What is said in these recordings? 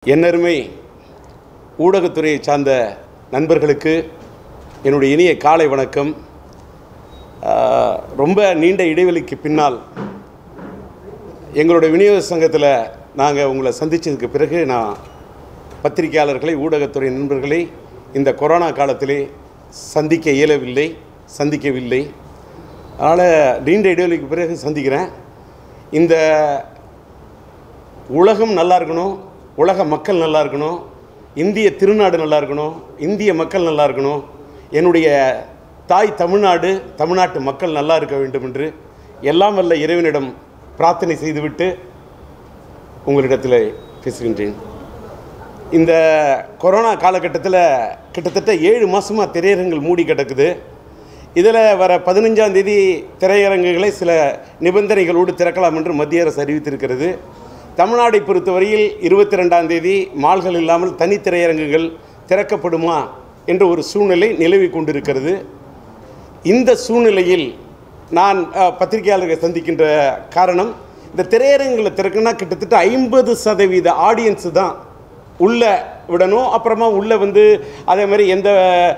என்னருமை ஊடகத்துறையை சார்ந்த நண்பர்களுக்கு என்னுடைய இனிய காலை வணக்கம் ஆஹ், ரொம்ப நீண்ட இடைவெளிக்கு பின்னால் எங்களுடைய விநியோக சங்கத்தில் நாங்கள் உங்களை சந்தித்ததுக்கு பிறகு நான் பத்திரிகையாளர்களை ஊடகத்துறை நண்பர்களை இந்த கொரோனா காலத்திலே சந்திக்க இயலவில்லை சந்திக்கவில்லை அதனால் நீண்ட இடைவெளிக்கு பிறகு சந்திக்கிறேன் இந்த உலகம் நல்லா இருக்கணும் உலக மக்கள் நல்லா இருக்கணும் இந்திய திருநாடு நல்லா இருக்கணும் இந்திய மக்கள் நல்லா இருக்கணும் என்னுடைய தாய் தமிழ்நாடு தமிழ்நாட்டு மக்கள் நல்லா இருக்க வேண்டும் என்று எல்லாம் வல்ல இறைவனிடம் பிரார்த்தனை செய்துவிட்டு உங்களிடத்தில் பேசுகின்றேன் இந்த கொரோனா காலகட்டத்தில் கிட்டத்தட்ட ஏழு மாதமாக திரையரங்குகள் மூடி கிடக்குது இதில் வர பதினஞ்சாம் தேதி திரையரங்குகளை சில நிபந்தனைகளோடு திறக்கலாம் என்று மத்திய அரசு அறிவித்திருக்கிறது தமிழ்நாடை பொறுத்தவரையில் இருபத்தி ரெண்டாம் தேதி மால்கள் இல்லாமல் தனி திரையரங்குகள் திறக்கப்படுமா என்ற ஒரு சூழ்நிலை நிலவி கொண்டிருக்கிறது இந்த சூழ்நிலையில் நான் அஹ், பத்திரிகையாளர்களை சந்திக்கின்ற காரணம் இந்த திரையரங்குகளை திறக்குன்னா கிட்டத்தட்ட ஐம்பது சதவீத ஆடியன்ஸு தான் உள்ளே விடணும் அப்புறமா உள்ளே வந்து அதே மாதிரி எந்த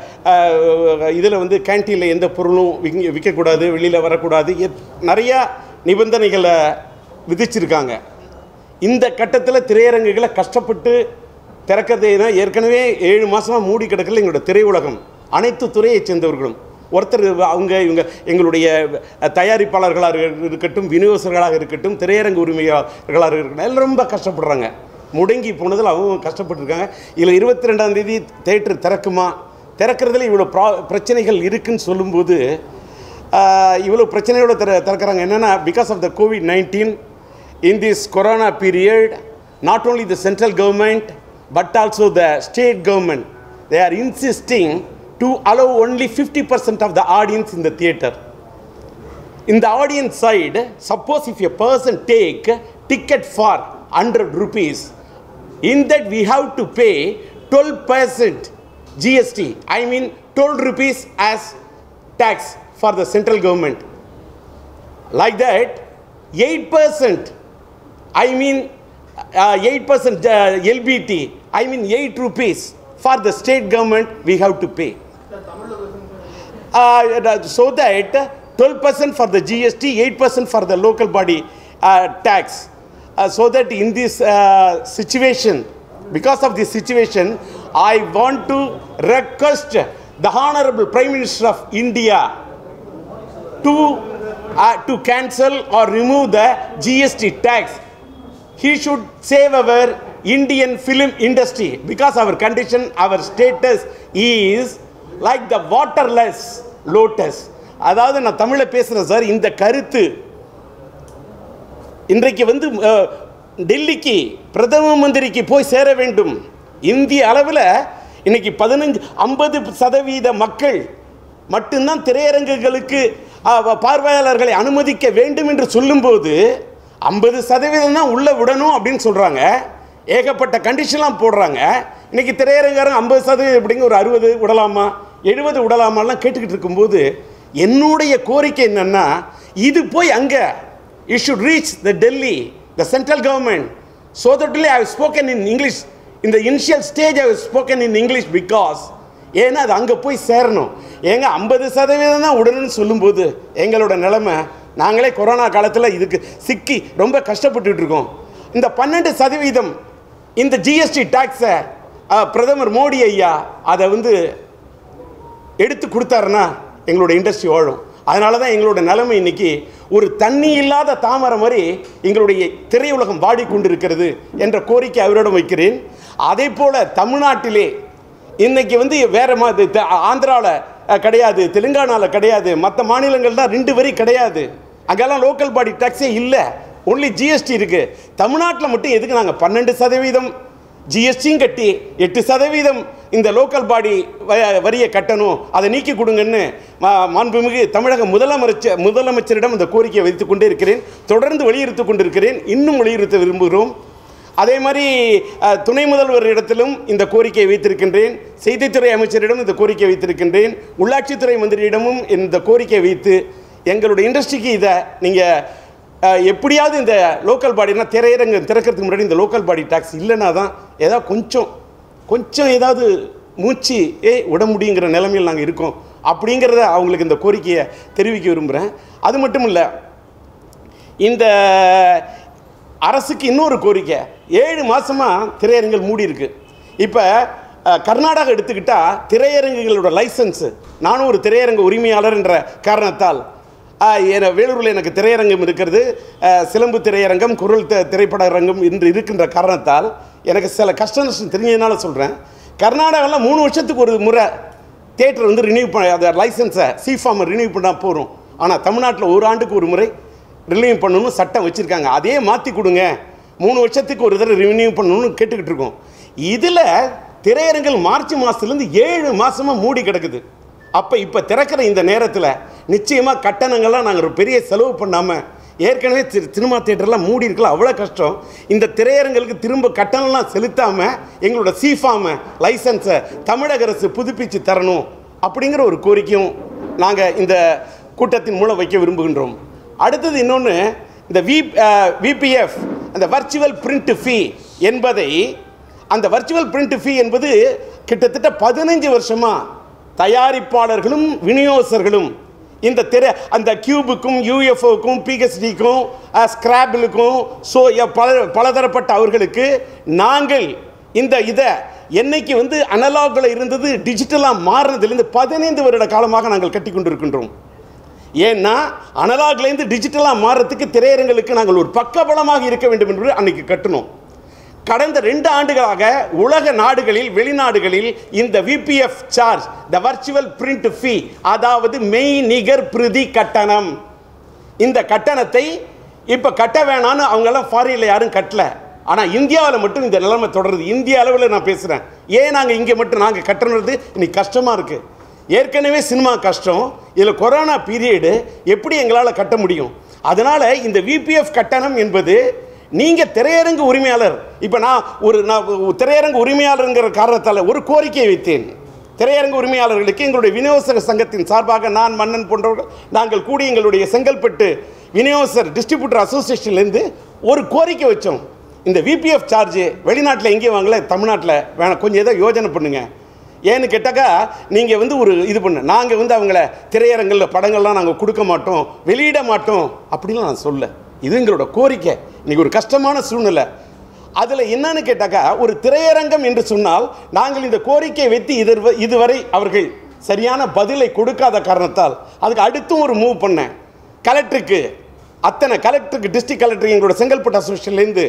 இதில் வந்து கேன்டீனில் எந்த பொருளும் விங்க விற்கக்கூடாது வெளியில் வரக்கூடாது எத்- நிறையா நிபந்தனைகளை விதிச்சிருக்காங்க இந்த கட்டத்தில் திரையரங்குகளை கஷ்டப்பட்டு திறக்கிறதுனா ஏற்கனவே ஏழு மாதமாக மூடி கிடக்கல எங்களோட திரையுலகம் அனைத்து துறையைச் சேர்ந்தவர்களும் ஒருத்தர் அவங்க இவங்க எங்களுடைய தயாரிப்பாளர்களாக இருக்கட்டும் விநியோகர்களாக இருக்கட்டும் திரையரங்கு உரிமையாளர்களாக இருக்கட்டும் எல்லாம் ரொம்ப கஷ்டப்படுறாங்க முடங்கி போனதில் அவங்க கஷ்டப்பட்டுருக்காங்க இதில் இருபத்தி ரெண்டாம் தேதி தேட்டர் திறக்குமா திறக்கிறதுல இவ்வளோ ப்ரா பிரச்சனைகள் இருக்குன்னு சொல்லும்போது ஆஹ், இவ்வளோ பிரச்சனையோட திற திறக்கிறாங்க என்னென்னா because of the Covid nineteen in this corona period not only the central government but also the state government they are insisting to allow only fifty percent of the audience in the theatre in the audience side, suppose if a person take ticket for 100 rupees, in that we have to pay 12% GST. I mean 12 rupees as tax for the central government. Like that, 8%, I mean uh, 8% uh, LBT, I mean 8 rupees for the state government we have to pay. Uh, so that 12% for the GST, 8% for the local body uh, tax. Uh, so that in this uh, situation, because of this situation, I want to request the Honorable Prime Minister of India to, uh, to cancel or remove the GST tax he should save our Indian film industry because our condition, our status is like the waterless lotus. அதாவது நான் தமிழில் பேசுகிறேன் sir இந்த கருத்து இன்றைக்கு வந்து அஹ், டெல்லிக்கு பிரதம மந்திரிக்கு போய் சேர வேண்டும் இந்திய அளவில் இன்னைக்கு பதினஞ்சு ஐம்பது சதவீத மக்கள் மட்டும்தான் திரையரங்குகளுக்கு அஹ், பார்வையாளர்களை அனுமதிக்க வேண்டும் என்று சொல்லும்போது ஐம்பது சதவீதம் தான் உள்ளே விடணும் அப்படின்னு சொல்கிறாங்க ஏகப்பட்ட கண்டிஷன்லாம் போடுறாங்க இன்னைக்கு திரையரங்காரங்க ஐம்பது சதவீதம் எப்படிங்க ஒரு அறுபது விடலாமா எழுபது விடலாமாலாம் கேட்டுக்கிட்டு இருக்கும்போது என்னுடைய கோரிக்கை என்னன்னா இது போய் அங்கே it should reach the Delhi, the central government. So that only I have spoken in English. In the initial stage, I have spoken in English because ஏன்னா அது அங்கே போய் சேரணும் ஏங்க ஐம்பது சதவீதம் தான் உடனுன்னு சொல்லும்போது எங்களோட நிலைமை நாங்களே கொரோனா காலத்தில் இதுக்கு சிக்கி ரொம்ப கஷ்டப்பட்டுட்டு இருக்கோம் இந்த பன்னெண்டு சதவீதம் இந்த ஜிஎஸ்டி டேக்ஸை பிரதமர் மோடி ஐயா அதை வந்து எடுத்து கொடுத்தாருன்னா எங்களோட இண்டஸ்ட்ரி வாழும் அதனால தான் எங்களோட நிலைமை இன்னைக்கு ஒரு தண்ணி இல்லாத தாமரை மாதிரி எங்களுடைய திரையுலகம் வாடிக்கொண்டிருக்கிறது என்ற கோரிக்கை அவரிடம் வைக்கிறேன் அதே போல தமிழ்நாட்டிலே இன்னைக்கு வந்து வேற ஆந்திராவில் கிடையாது தெலுங்கானாவில் கிடையாது மற்ற மாநிலங்கள் தான் ரெண்டு வரி கிடையாது அங்கெல்லாம் லோக்கல் பாடி டேக்ஸே இல்லை ஒன்லி ஜிஎஸ்டி இருக்கு தமிழ்நாட்டில் மட்டும் எதுக்கு நாங்கள் பன்னெண்டு சதவீதம் ஜிஎஸ்டியும் கட்டி எட்டு சதவீதம் இந்த லோக்கல் பாடி வ- வரியை கட்டணும் அதை நீக்கி கொடுங்கன்னு மா- மாண்புமிகு தமிழக முதலமைச்சர் முதலமைச்சரிடம் இந்த கோரிக்கையை வைத்துக் கொண்டே இருக்கிறேன் தொடர்ந்து வலியுறுத்திக் கொண்டிருக்கிறேன் இன்னும் வலியுறுத்த விரும்புகிறோம் அதே மாதிரி அஹ், துணை முதல்வர் இடத்திலும் இந்த கோரிக்கையை வைத்திருக்கின்றேன் செய்தித்துறை அமைச்சரிடம் இந்த கோரிக்கை வைத்திருக்கின்றேன் உள்ளாட்சித்துறை மந்திரியிடமும் இந்த கோரிக்கையை வைத்து எங்களுடைய இண்டஸ்ட்ரிக்கு இதை நீங்கள் அஹ், எப்படியாவது இந்த லோக்கல் பாடினா திரையரங்கம் திறக்கிறதுக்கு முன்னாடி இந்த லோக்கல் பாடி டாக்ஸ் இல்லைன்னா தான் ஏதாவது கொஞ்சம் கொஞ்சம் ஏதாவது மூச்சு ஏ விட முடியுங்கிற நிலைமையில் நாங்கள் இருக்கோம் அப்படிங்கிறத அவங்களுக்கு இந்த கோரிக்கையை தெரிவிக்க விரும்புகிறேன் அது மட்டும் இல்லை இந்த அரசுக்கு இன்னொரு கோரிக்கை ஏழு மாசமாக திரையரங்குகள் மூடி இருக்கு இப்போ அஹ், கர்நாடகா எடுத்துக்கிட்டால் திரையரங்குகளோட லைசன்ஸு நானும் ஒரு திரையரங்கு உரிமையாளர் என்ற காரணத்தால் அஹ், என- வேலூரில் எனக்கு திரையரங்கம் இருக்கிறது அஹ், சிலம்பு திரையரங்கம் குரல் தி- திரைப்பட அரங்கம் என்று இருக்கின்ற காரணத்தால் எனக்கு சில கஷ்ட நஷ்டம் தெரிஞ்சதுனால சொல்கிறேன் கர்நாடகாவில் மூணு வருஷத்துக்கு ஒரு முறை தேட்டர் வந்து ரினியூ பண்ண அந்த லைசன்ஸை சி ஃபார்மை ரினியூ பண்ணால் போகிறோம் ஆனால் தமிழ்நாட்டில் ஒரு ஆண்டுக்கு ஒரு முறை ரினியூ பண்ணணும்னு சட்டம் வச்சுருக்காங்க அதே மாற்றி கொடுங்க மூணு வருஷத்துக்கு ஒரு தடவை ரினியூ பண்ணணும்னு கேட்டுக்கிட்டு இருக்கோம் இதில் திரையரங்கள் மார்ச் மாதத்துலேருந்து ஏழு மாதமாக மூடி கிடக்குது அப்போ இப்போ திறக்கிற இந்த நேரத்தில் நிச்சயமாக கட்டணங்கள்லாம் நாங்கள் ஒரு பெரிய செலவு பண்ணாமல் ஏற்கனவே சி- சினிமா தியேட்டர்லாம் மூடி இருக்கலாம் அவ்வளோ கஷ்டம் இந்த திரையரங்களுக்கு திரும்ப கட்டணம்லாம் செலுத்தாமல் எங்களோட சிஃபாமை லைசன்ஸை தமிழக அரசு புதுப்பிச்சு தரணும் அப்படிங்கிற ஒரு கோரிக்கையும் நாங்கள் இந்த கூட்டத்தின் மூலம் வைக்க விரும்புகின்றோம் அடுத்தது இன்னொன்று இந்த வி விபிஎஃப் அந்த வர்ச்சுவல் பிரிண்ட் ஃபீ என்பதை அந்த வர்ச்சுவல் பிரிண்ட் ஃபீ என்பது கிட்டத்தட்ட பதினஞ்சு வருஷமா தயாரிப்பாளர்களும் விநியோகஸ்தர்களும் இந்த திரை அந்த கியூபுக்கும் யூஎஃப்ஓக்கும் பிஹெச்டிக்கும் ஸ்கிராபிளுக்கும் ஸோ பல பலதரப்பட்ட அவர்களுக்கு நாங்கள் இந்த இதை என்னைக்கு வந்து அனலாகில் இருந்தது டிஜிட்டலாக மாறினதுலேருந்து பதினைந்து வருட காலமாக நாங்கள் கட்டி கொண்டிருக்கின்றோம் ஏன்னா அனலாக்லேருந்து டிஜிட்டலாக மாறுறதுக்கு திரையரங்களுக்கு நாங்கள் ஒரு பக்கபலமாக இருக்க வேண்டும் என்று அன்னைக்கு கட்டணும் கடந்த ரெண்டு ஆண்டுகளாக உலக நாடுகளில் வெளிநாடுகளில் இந்த VPF charge the virtual print fee அதாவது மெய் நிகர் பிரதி கட்டணம் இந்த கட்டணத்தை இப்போ கட்ட வேணான்னு அவங்கெல்லாம் ஃபாரினில் யாரும் கட்டல ஆனால் இந்தியாவில் மட்டும் இந்த நிலைமை தொடருது இந்திய அளவில் நான் பேசுகிறேன் ஏன் நாங்கள் இங்கே மட்டும் நாங்கள் கட்டணுறது இன்னைக்கு கஷ்டமாக இருக்குது ஏற்கனவே சினிமா கஷ்டம் இதில் கொரோனா பீரியடு எப்படி எங்களால் கட்ட முடியும் அதனால் இந்த விபிஎஃப் கட்டணம் என்பது நீங்கள் திரையரங்கு உரிமையாளர் இப்போ நான் ஒரு நான் ஒரு திரையரங்கு உரிமையாளருங்கிற காரணத்தால் ஒரு கோரிக்கை வைத்தேன் திரையரங்கு உரிமையாளர்களுக்கு எங்களுடைய விநியோகஸ்தர் சங்கத்தின் சார்பாக நான் மன்னன் போன்றவர்கள் நாங்கள் கூடி எங்களுடைய செங்கல்பட்டு விநியோகஸ்தர் டிஸ்ட்ரிபியூட்டர் அசோசியேஷன்லேருந்து ஒரு கோரிக்கை வச்சோம் இந்த விபிஎஃப் சார்ஜ் வெளிநாட்டில் எங்கேயும் வாங்கல தமிழ்நாட்டில் வேணாம் கொஞ்சம் ஏதோ யோஜனை பண்ணுங்க ஏன்னு கேட்டாக்கா நீங்கள் வந்து ஒரு இது பண்ண நாங்கள் வந்து அவங்கள திரையரங்கில் படங்கள்லாம் நாங்கள் கொடுக்க மாட்டோம் வெளியிட மாட்டோம் அப்படிலாம் நான் சொல்ல இது எங்களோட கோரிக்கை இன்னைக்கு ஒரு கஷ்டமான சூழ்நிலை அதில் என்னன்னு கேட்டாக்கா ஒரு திரையரங்கம் என்று சொன்னால் நாங்கள் இந்த கோரிக்கையை வைத்து இதுவரை இதுவரை அவர்கள் சரியான பதிலை கொடுக்காத காரணத்தால் அதுக்கு அடுத்தும் ஒரு மூவ் பண்ணேன் கலெக்டருக்கு அத்தனை கலெக்டருக்கு டிஸ்ட்ரிக்ட் கலெக்டர் எங்களோட செங்கல்பட்டு அசோசியேஷன்லேருந்து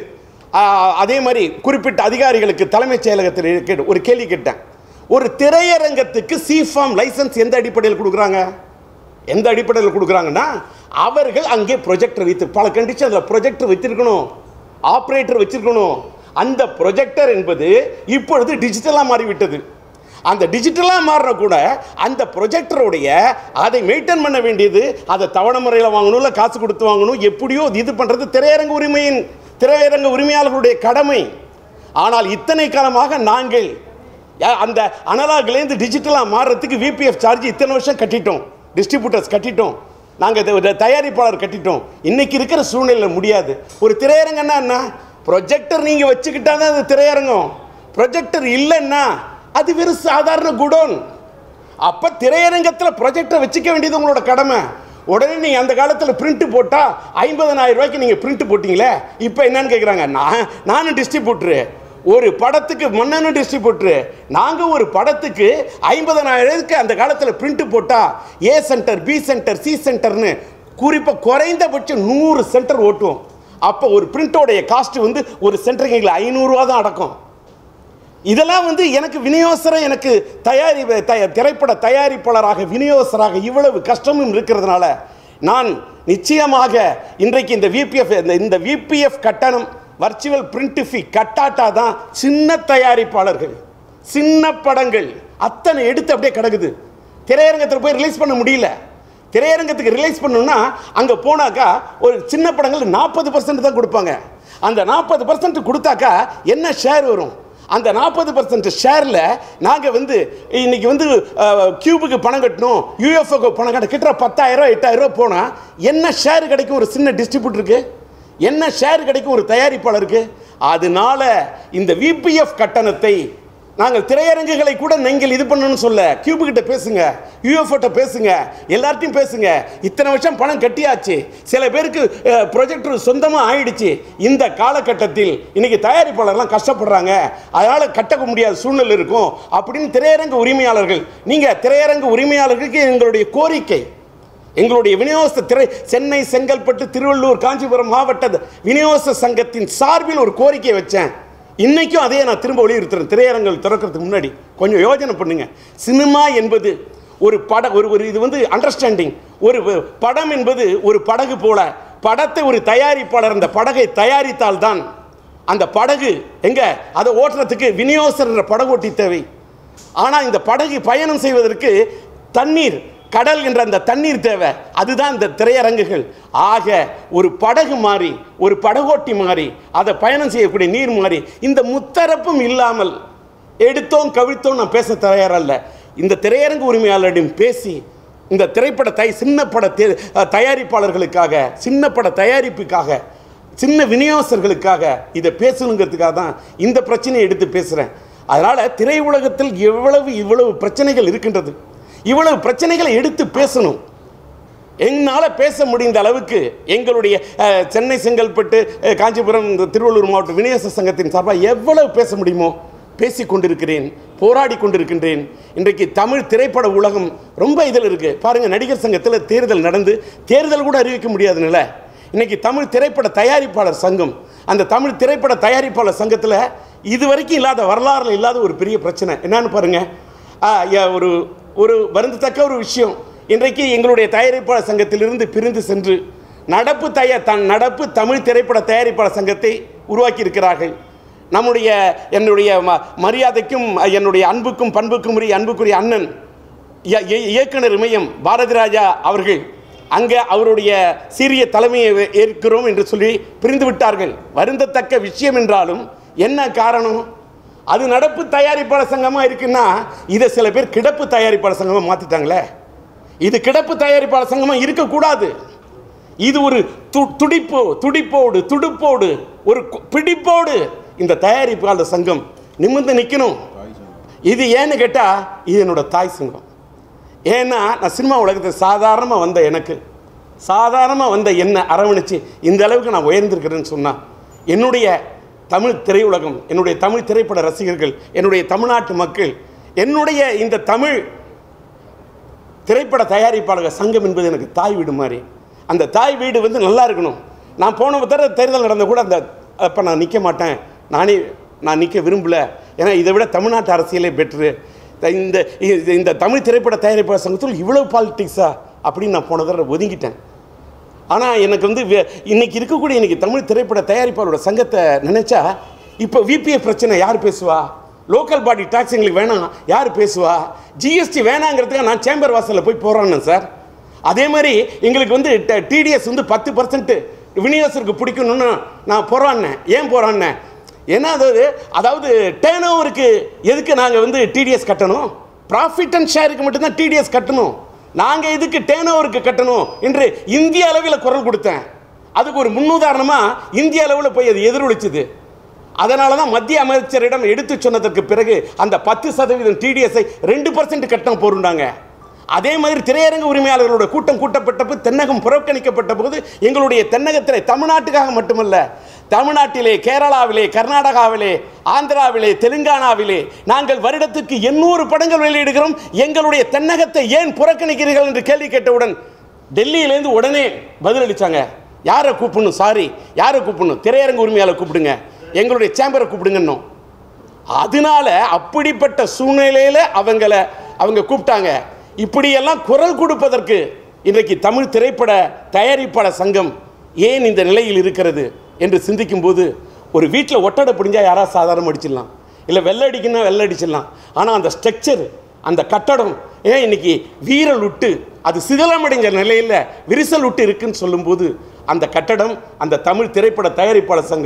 அதே மாதிரி குறிப்பிட்ட அதிகாரிகளுக்கு தலைமைச் செயலகத்தில் கேட்டு ஒரு கேள்வி கேட்டேன் ஒரு திரையரங்கத்துக்கு சிஃபார்ம் லைசன்ஸ் எந்த அடிப்படையில் கொடுக்குறாங்க எந்த அடிப்படையில் கொடுக்குறாங்கன்னா அவர்கள் அங்கே ப்ரொஜெக்டர் வைத்து பல கண்டிஷன் அதில் ப்ரொஜெக்டர் வச்சிருக்கணும் ஆப்ரேட்டர் வச்சிருக்கணும் அந்த ப்ரொஜெக்டர் என்பது இப்பொழுது டிஜிட்டலாக மாறிவிட்டது அந்த டிஜிட்டலாக மாறின கூட அந்த ப்ரொஜெக்டருடைய அதை மெயின்டைன் பண்ண வேண்டியது அதை தவணை முறையில் வாங்கணும் இல்லை காசு கொடுத்து வாங்கணும் எப்படியோ இது பண்ணுறது திரையரங்கு உரிமையின் திரையரங்கு உரிமையாளர்களுடைய கடமை ஆனால் இத்தனை காலமாக நாங்கள் யா- அந்த அனலாக்லேருந்து டிஜிட்டலாக மாறுறதுக்கு விபிஎஃப் சார்ஜ் இத்தனை வருஷம் கட்டிட்டோம் டிஸ்ட்ரிபியூட்டர்ஸ் கட்டிட்டோம் நாங்கள் தயாரிப்பாளர் கட்டிட்டோம் இன்னைக்கு இருக்கிற சூழ்நிலையில் முடியாது ஒரு திரையரங்கன்னா என்ன ப்ரொஜெக்டர் நீங்கள் வச்சுக்கிட்டா தான் அது திரையரங்கம் ப்ரொஜெக்டர் இல்லைன்னா அது வெறும் சாதாரண குடோன் அப்போ திரையரங்கத்தில் ப்ரொஜெக்டர் வச்சுக்க வேண்டியது உங்களோட கடமை உடனே நீங்கள் அந்த காலத்தில் பிரிண்ட் போட்டால் ஐம்பதனாயிரம் ரூபாய்க்கு நீங்கள் பிரிண்ட் போட்டிங்களே இப்போ என்னன்னு கேட்குறாங்க நான் நானும் டிஸ்ட்ரிபியூட்ரு ஒரு படத்துக்கு மன்னனும் டிஸ்ட்ரிபியூட்ரு நாங்கள் ஒரு படத்துக்கு ஐம்பதனாயிரத்துக்கு அந்த காலத்தில் பிரிண்ட் போட்டால் A centre B centre C சென்டர்னு குறிப்பாக குறைந்தபட்சம் நூறு சென்டர் ஓட்டுவோம் அப்போ ஒரு பிரிண்டோடைய காஸ்ட் வந்து ஒரு சென்டருக்கு எங்களுக்கு ஐநூறுரூவா தான் அடக்கும் இதெல்லாம் வந்து எனக்கு விநியோகஸ்தரம் எனக்கு தயாரி தய திரைப்பட தயாரிப்பாளராக விநியோகஸ்தராக இவ்வளவு கஷ்டமும் இருக்கிறதுனால நான் நிச்சயமாக இன்றைக்கு இந்த விபிஎஃப் இந்த விபிஎஃப் கட்டணம் வர்ச்சுவல் பிரிண்ட் ஃபீ கட்டாட்டா தான் சின்ன தயாரிப்பாளர்கள் சின்ன படங்கள் அத்தனை எடுத்து அப்படியே கிடக்குது திரையரங்கத்தில் போய் ரிலீஸ் பண்ண முடியல திரையரங்கத்துக்கு ரிலீஸ் பண்ணணும்னா அங்கே போனாக்கா ஒரு சின்ன படங்கள் நாற்பது பர்சன்ட் தான் கொடுப்பாங்க அந்த நாற்பது பர்சன்ட் கொடுத்தாக்கா என்ன ஷேர் வரும் அந்த நாற்பது பர்சன்ட் ஷேரில் நாங்கள் வந்து இன்னைக்கு வந்து அஹ், கியூபுக்கு பணம் கட்டணும் யூஎஃப்ஓக்கு பணம் கட்ட கிட்ட பத்தாயிரம் எட்டாயிரம் போனால் என்ன ஷேர் கிடைக்கும் ஒரு சின்ன டிஸ்ட்ரிபியூட்டருக்கு என்ன ஷேர் கிடைக்கும் ஒரு தயாரிப்பாளருக்கு அதனால இந்த விபிஎஃப் கட்டணத்தை நாங்கள் திரையரங்குகளை கூட நீங்கள் இது பண்ணணும்னு சொல்ல கியூபு கிட்ட பேசுங்க யூஎஃப்ஓட்ட பேசுங்க எல்லார்ட்டையும் பேசுங்க இத்தனை வருஷம் பணம் கட்டியாச்சு சில பேருக்கு ப்ரொஜெக்டர் சொந்தமாக ஆயிடுச்சு இந்த காலகட்டத்தில் இன்னைக்கு தயாரிப்பாளர்லாம் கஷ்டப்படுறாங்க அதனால கட்ட முடியாத சூழ்நிலை இருக்கும் அப்படின்னு திரையரங்கு உரிமையாளர்கள் நீங்க திரையரங்கு உரிமையாளர்களுக்கு எங்களுடைய கோரிக்கை எங்களுடைய விநியோக திரை சென்னை செங்கல்பட்டு திருவள்ளூர் காஞ்சிபுரம் மாவட்ட விநியோக சங்கத்தின் சார்பில் ஒரு கோரிக்கை வச்சேன் இன்னைக்கும் அதே நான் திரும்ப வலியுறுத்துறேன் திரையரங்கள் திறக்கிறதுக்கு முன்னாடி கொஞ்சம் யோசனை பண்ணுங்க சினிமா என்பது ஒரு பட ஒரு ஒரு இது வந்து அண்டர்ஸ்டாண்டிங் ஒரு வ- படம் என்பது ஒரு படகு போல படத்தை ஒரு தயாரிப்பாளர் அந்த படகை தயாரித்தால்தான் அந்த படகு எங்க அதை ஓட்டுறதுக்கு விநியோகஸ்தர் என்ற படகோட்டி தேவை ஆனால் இந்த படகு பயணம் செய்வதற்கு தண்ணீர் கடல் என்ற அந்த தண்ணீர் தேவை அதுதான் இந்த திரையரங்குகள் ஆக ஒரு படகு மாறி ஒரு படகோட்டி மாறி அதை பயணம் செய்யக்கூடிய நீர் மாறி இந்த முத்தரப்பும் இல்லாமல் எடுத்தோம் கவிழ்த்தோம் நான் பேச தயாரல்ல இந்த திரையரங்கு உரிமையாளரிடம் பேசி இந்த திரைப்பட தய சின்ன பட தே- தயாரிப்பாளர்களுக்காக சின்ன பட தயாரிப்புக்காக சின்ன விநியோகஸ்தர்களுக்காக இதை பேசணுங்கிறதுக்காக தான் இந்த பிரச்சனையை எடுத்து பேசுகிறேன் அதனால் திரையுலகத்தில் எவ்வளவு இவ்வளவு பிரச்சனைகள் இருக்கின்றது இவ்வளவு பிரச்சனைகளை எடுத்து பேசணும் என்னால் பேச முடிந்த அளவுக்கு எங்களுடைய அஹ், சென்னை செங்கல்பட்டு அஹ், காஞ்சிபுரம் இந்த திருவள்ளூர் மாவட்ட விநியோக சங்கத்தின் சார்பாக எவ்வளவு பேச முடியுமோ பேசி கொண்டிருக்கிறேன் போராடி கொண்டிருக்கின்றேன் இன்றைக்கு தமிழ் திரைப்பட உலகம் ரொம்ப இதில் இருக்குது பாருங்கள் நடிகர் சங்கத்தில் தேர்தல் நடந்து தேர்தல் கூட அறிவிக்க முடியாத நிலை இன்னைக்கு தமிழ் திரைப்பட தயாரிப்பாளர் சங்கம் அந்த தமிழ் திரைப்பட தயாரிப்பாளர் சங்கத்தில் இதுவரைக்கும் இல்லாத வரலாறுல இல்லாத ஒரு பெரிய பிரச்சனை என்னன்னு பாருங்க ஆ, ய- ஒரு ஒரு வருந்தத்தக்க ஒரு விஷயம் இன்றைக்கு எங்களுடைய தயாரிப்பாளர் சங்கத்திலிருந்து பிரிந்து சென்று நடப்பு தய தன் நடப்பு தமிழ் திரைப்பட தயாரிப்பாளர் சங்கத்தை உருவாக்கி இருக்கிறார்கள் நம்முடைய என்னுடைய ம- மரியாதைக்கும் என்னுடைய அன்புக்கும் பண்புக்கும் உரிய அன்புக்குரிய அண்ணன் இய- இய- இயக்குனர் இமயம் பாரதி ராஜா அவர்கள் அங்கே அவருடைய சீரிய தலைமையை ஏ- ஏற்கிறோம் என்று சொல்லி பிரிந்து விட்டார்கள் வருந்தத்தக்க விஷயம் என்றாலும் என்ன காரணம் அது நடப்பு தயாரிப்பாளர் சங்கமாக இருக்குன்னா இதை சில பேர் கிடப்பு தயாரிப்பாளர் சங்கமாக மாற்றிட்டாங்களே இது கிடப்பு தயாரிப்பாளர் சங்கமாக இருக்கக்கூடாது இது ஒரு து- துடிப்பு துடிப்போடு துடுப்போடு ஒரு கு- பிடிப்போடு இந்த தயாரிப்பாளர் சங்கம் நிமிர்ந்து நிற்கணும் இது ஏன்னு கேட்டால் இது என்னோட தாய் சங்கம் ஏன்னா நான் சினிமா உலகத்தில் சாதாரணமாக வந்த எனக்கு சாதாரணமாக வந்த என்ன அரவணைச்சு இந்த அளவுக்கு நான் உயர்ந்திருக்கிறேன்னு சொன்னா என்னுடைய தமிழ் திரையுலகம் என்னுடைய தமிழ் திரைப்பட ரசிகர்கள் என்னுடைய தமிழ்நாட்டு மக்கள் என்னுடைய இந்த தமிழ் திரைப்பட தயாரிப்பாளர்கள் சங்கம் என்பது எனக்கு தாய் வீடு மாதிரி அந்த தாய் வீடு வந்து நல்லா இருக்கணும் நான் போன தடவை தேர்தல் நடந்த கூட அந்த அப்போ நான் நிற்க மாட்டேன் நானே நான் நிற்க விரும்பல ஏன்னா இதை விட தமிழ்நாட்டு அரசியலே பெட்ரு இந்த இந்த- இந்த தமிழ் திரைப்பட தயாரிப்பாளர் சங்கத்தில் இவ்வளோ பாலிட்டிக்ஸா அப்படின்னு நான் போன தடவை ஒதுங்கிட்டேன் ஆனால் எனக்கு வந்து வே- இன்னைக்கு இருக்கக்கூடிய இன்னைக்கு தமிழ் திரைப்பட தயாரிப்பாளரோட சங்கத்தை நினைச்சா இப்போ விபிஎஃப் பிரச்சனை யார் பேசுவா லோக்கல் பாடி டாக்ஸ் எங்களுக்கு வேணாம் யார் பேசுவா ஜிஎஸ்டி வேணாங்கிறதுக்கு நான் சேம்பர் வாசலில் போய் போகிறேன்னு சார் அதே மாதிரி எங்களுக்கு வந்து டிடிஎஸ் வந்து பத்து பர்சன்ட் விநியோகத்திற்கு பிடிக்கணும்னு நான் போகிறான்னேன் ஏன் போகிறான்னேன் ஏன்னா அதாவது அதாவது டேர்ன் ஓவருக்கு எதுக்கு நாங்கள் வந்து டிடிஎஸ் கட்டணும் ப்ராஃபிட் அண்ட் ஷேருக்கு மட்டும்தான் டிடிஎஸ் கட்டணும் நாங்கள் இதுக்கு டேர்ன் ஓவருக்கு கட்டணும் என்று இந்திய அளவில் குரல் கொடுத்தேன் அதுக்கு ஒரு முன்னுதாரணமாக இந்திய அளவில் போய் அது எதிரொலிச்சுது அதனால தான் மத்திய அமைச்சரிடம் எடுத்து சொன்னதற்கு பிறகு அந்த பத்து சதவீதம் டிடிஎஸ்ஐ ரெண்டு பர்சன்ட் கட்டணம் போடுறாங்க அதே மாதிரி திரையரங்கு உரிமையாளர்களோட கூட்டம் கூட்டப்பட்ட போது தென்னகம் புறக்கணிக்கப்பட்ட போது எங்களுடைய தென்னகத்திலே தமிழ்நாட்டுக்காக மட்டுமல்ல தமிழ்நாட்டிலே கேரளாவிலே கர்நாடகாவிலே ஆந்திராவிலே தெலுங்கானாவிலே நாங்கள் வருடத்துக்கு எண்ணூறு படங்கள் வெளியிடுகிறோம் எங்களுடைய தென்னகத்தை ஏன் புறக்கணிக்கிறீர்கள் என்று கேள்வி கேட்டவுடன் டெல்லியிலேருந்து உடனே பதிலளிச்சாங்க யாரை கூப்பிடணும் சாரி யாரை கூப்பிடணும் திரையரங்கு உரிமையாளர் கூப்பிடுங்க எங்களுடைய சேம்பரை கூப்பிடுங்கன்னோம் அதனால அப்படிப்பட்ட சூழ்நிலையில் அவங்கள அவங்க கூப்பிட்டாங்க இப்படியெல்லாம் குரல் கொடுப்பதற்கு இன்றைக்கு தமிழ் திரைப்பட தயாரிப்பாளர் சங்கம் ஏன் இந்த நிலையில் இருக்கிறது என்று சிந்திக்கும்போது ஒரு வீட்டில் ஒட்டடை பிடிஞ்சா யாராவது சாதாரணம் அடிச்சிடலாம் இல்லை வெள்ளை அடிக்கணும்னா வெள்ளை அடிச்சிடலாம் ஆனால் அந்த ஸ்ட்ரக்சர் அந்த கட்டடம் ஏன் இன்னைக்கு வீரல் விட்டு அது சிதலமடைஞ்ச நிலையில் விரிசல் விட்டு இருக்குன்னு சொல்லும்போது அந்த கட்டடம் அந்த தமிழ் திரைப்பட தயாரிப்பாளர் சங்கம்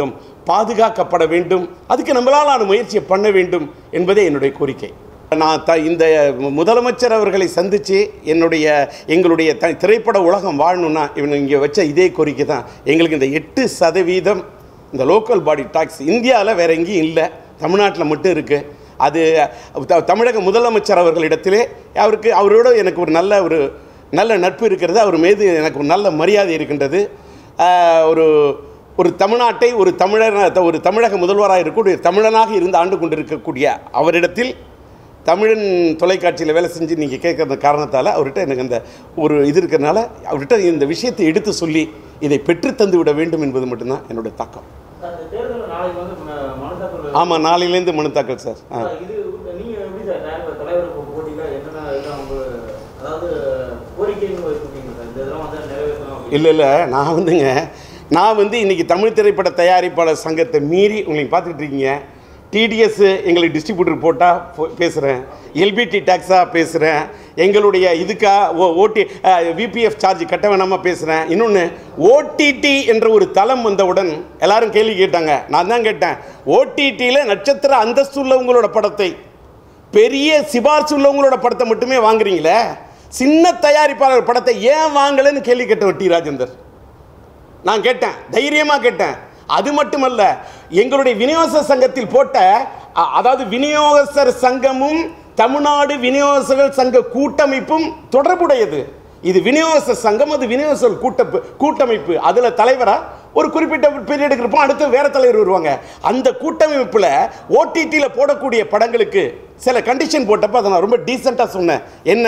பாதுகாக்கப்பட வேண்டும் அதுக்கு நம்மளாலான முயற்சியை பண்ண வேண்டும் என்பதே என்னுடைய கோரிக்கை நான் த இந்த முதலமைச்சர் அவர்களை சந்தித்து என்னுடைய எங்களுடைய த திரைப்பட உலகம் வாழணும்னா இவன் இங்கே வச்ச இதே கோரிக்கை தான் எங்களுக்கு இந்த எட்டு சதவீதம் இந்த லோக்கல் பாடி டாக்ஸ் இந்தியாவில் வேற எங்கேயும் இல்லை தமிழ்நாட்டில் மட்டும் இருக்குது அது த- தமிழக முதலமைச்சர் அவர்களிடத்திலே அவருக்கு அவரோட எனக்கு ஒரு நல்ல ஒரு நல்ல நட்பு இருக்கிறது அவர் மீது எனக்கு ஒரு நல்ல மரியாதை இருக்கின்றது ஆஹ், ஒரு ஒரு தமிழ்நாட்டை ஒரு தமிழர் ஒரு தமிழக முதல்வராக இருக்கக்கூடிய தமிழனாக இருந்து ஆண்டு கொண்டிருக்கக்கூடிய அவரிடத்தில் தமிழன் தொலைக்காட்சியில் வேலை செஞ்சு நீங்கள் கேட்குற காரணத்தால் அவர்கிட்ட எனக்கு அந்த ஒரு இது இருக்கிறனால அவர்கிட்ட இந்த விஷயத்தை எடுத்து சொல்லி இதை பெற்று தந்து விட வேண்டும் என்பது மட்டும்தான் என்னுடைய தாக்கம் சார், இந்த தேர்தல்ல நாளைக்கு வந்து ம- மனு தாக்கல் ஆமாம் நாளையிலேருந்து மனு தாக்கல் சார் ஆ சார், இது நீங்க எப்படி சார் தலைவர் தலைவர் போ- போட்டியில என்னென்ன இதெல்லாம் உங்க அதாவது கோரிக்கைன்னு வச்சிருக்கீங்க சார் இந்த இதெல்லாம் வந்து நிறைவேற்றணும் அப்படின்னு. இல்லை இல்லை நான் வந்துங்க நான் வந்து இன்றைக்கி தமிழ் திரைப்பட தயாரிப்பாளர் சங்கத்தை மீறி உங்களுக்கு பார்த்துக்கிட்டு இருக்கீங்க டிடிஎஸ் எங்களுக்கு டிஸ்ட்ரிபியூட்டர் போட்டால் பேசுகிறேன் எல்பிடி டேக்ஸாக பேசுகிறேன் எங்களுடைய இதுக்கா ஓ ஓடி விபிஎஃப் சார்ஜ் கட்ட வேணாமா பேசுகிறேன் இன்னொன்று ஓடிடி என்ற ஒரு தளம் வந்தவுடன் எல்லாரும் கேள்வி கேட்டாங்க நான் தான் கேட்டேன் ஓடிடியில் நட்சத்திர அந்தஸ்து உள்ளவங்களோட படத்தை பெரிய சிபார்சு உள்ளவங்களோட படத்தை மட்டுமே வாங்குறீங்களே சின்ன தயாரிப்பாளர் படத்தை ஏன் வாங்கலைன்னு கேள்வி கேட்டவர் டி ராஜேந்தர் நான் கேட்டேன் தைரியமாக கேட்டேன் அது மட்டுமல்ல எங்களுடைய விநியோக சங்கத்தில் போட்ட அ- அதாவது விநியோகஸ்தர் சங்கமும் தமிழ்நாடு விநியோகஸ்தர்கள் சங்க கூட்டமைப்பும் தொடர்புடையது இது விநியோகஸ்தர் சங்கம் அது விநியோகஸ்தர் கூட்டப்பு கூட்டமைப்பு அதில் தலைவரா ஒரு குறிப்பிட்ட பீரியடுக்கு இருப்போம் அடுத்து வேற தலைவர் வருவாங்க அந்த கூட்டமைப்பில் ஓடிடியில் போடக்கூடிய படங்களுக்கு சில கண்டிஷன் போட்டப்போ அதை நான் ரொம்ப டீசெண்டாக சொன்னேன் என்ன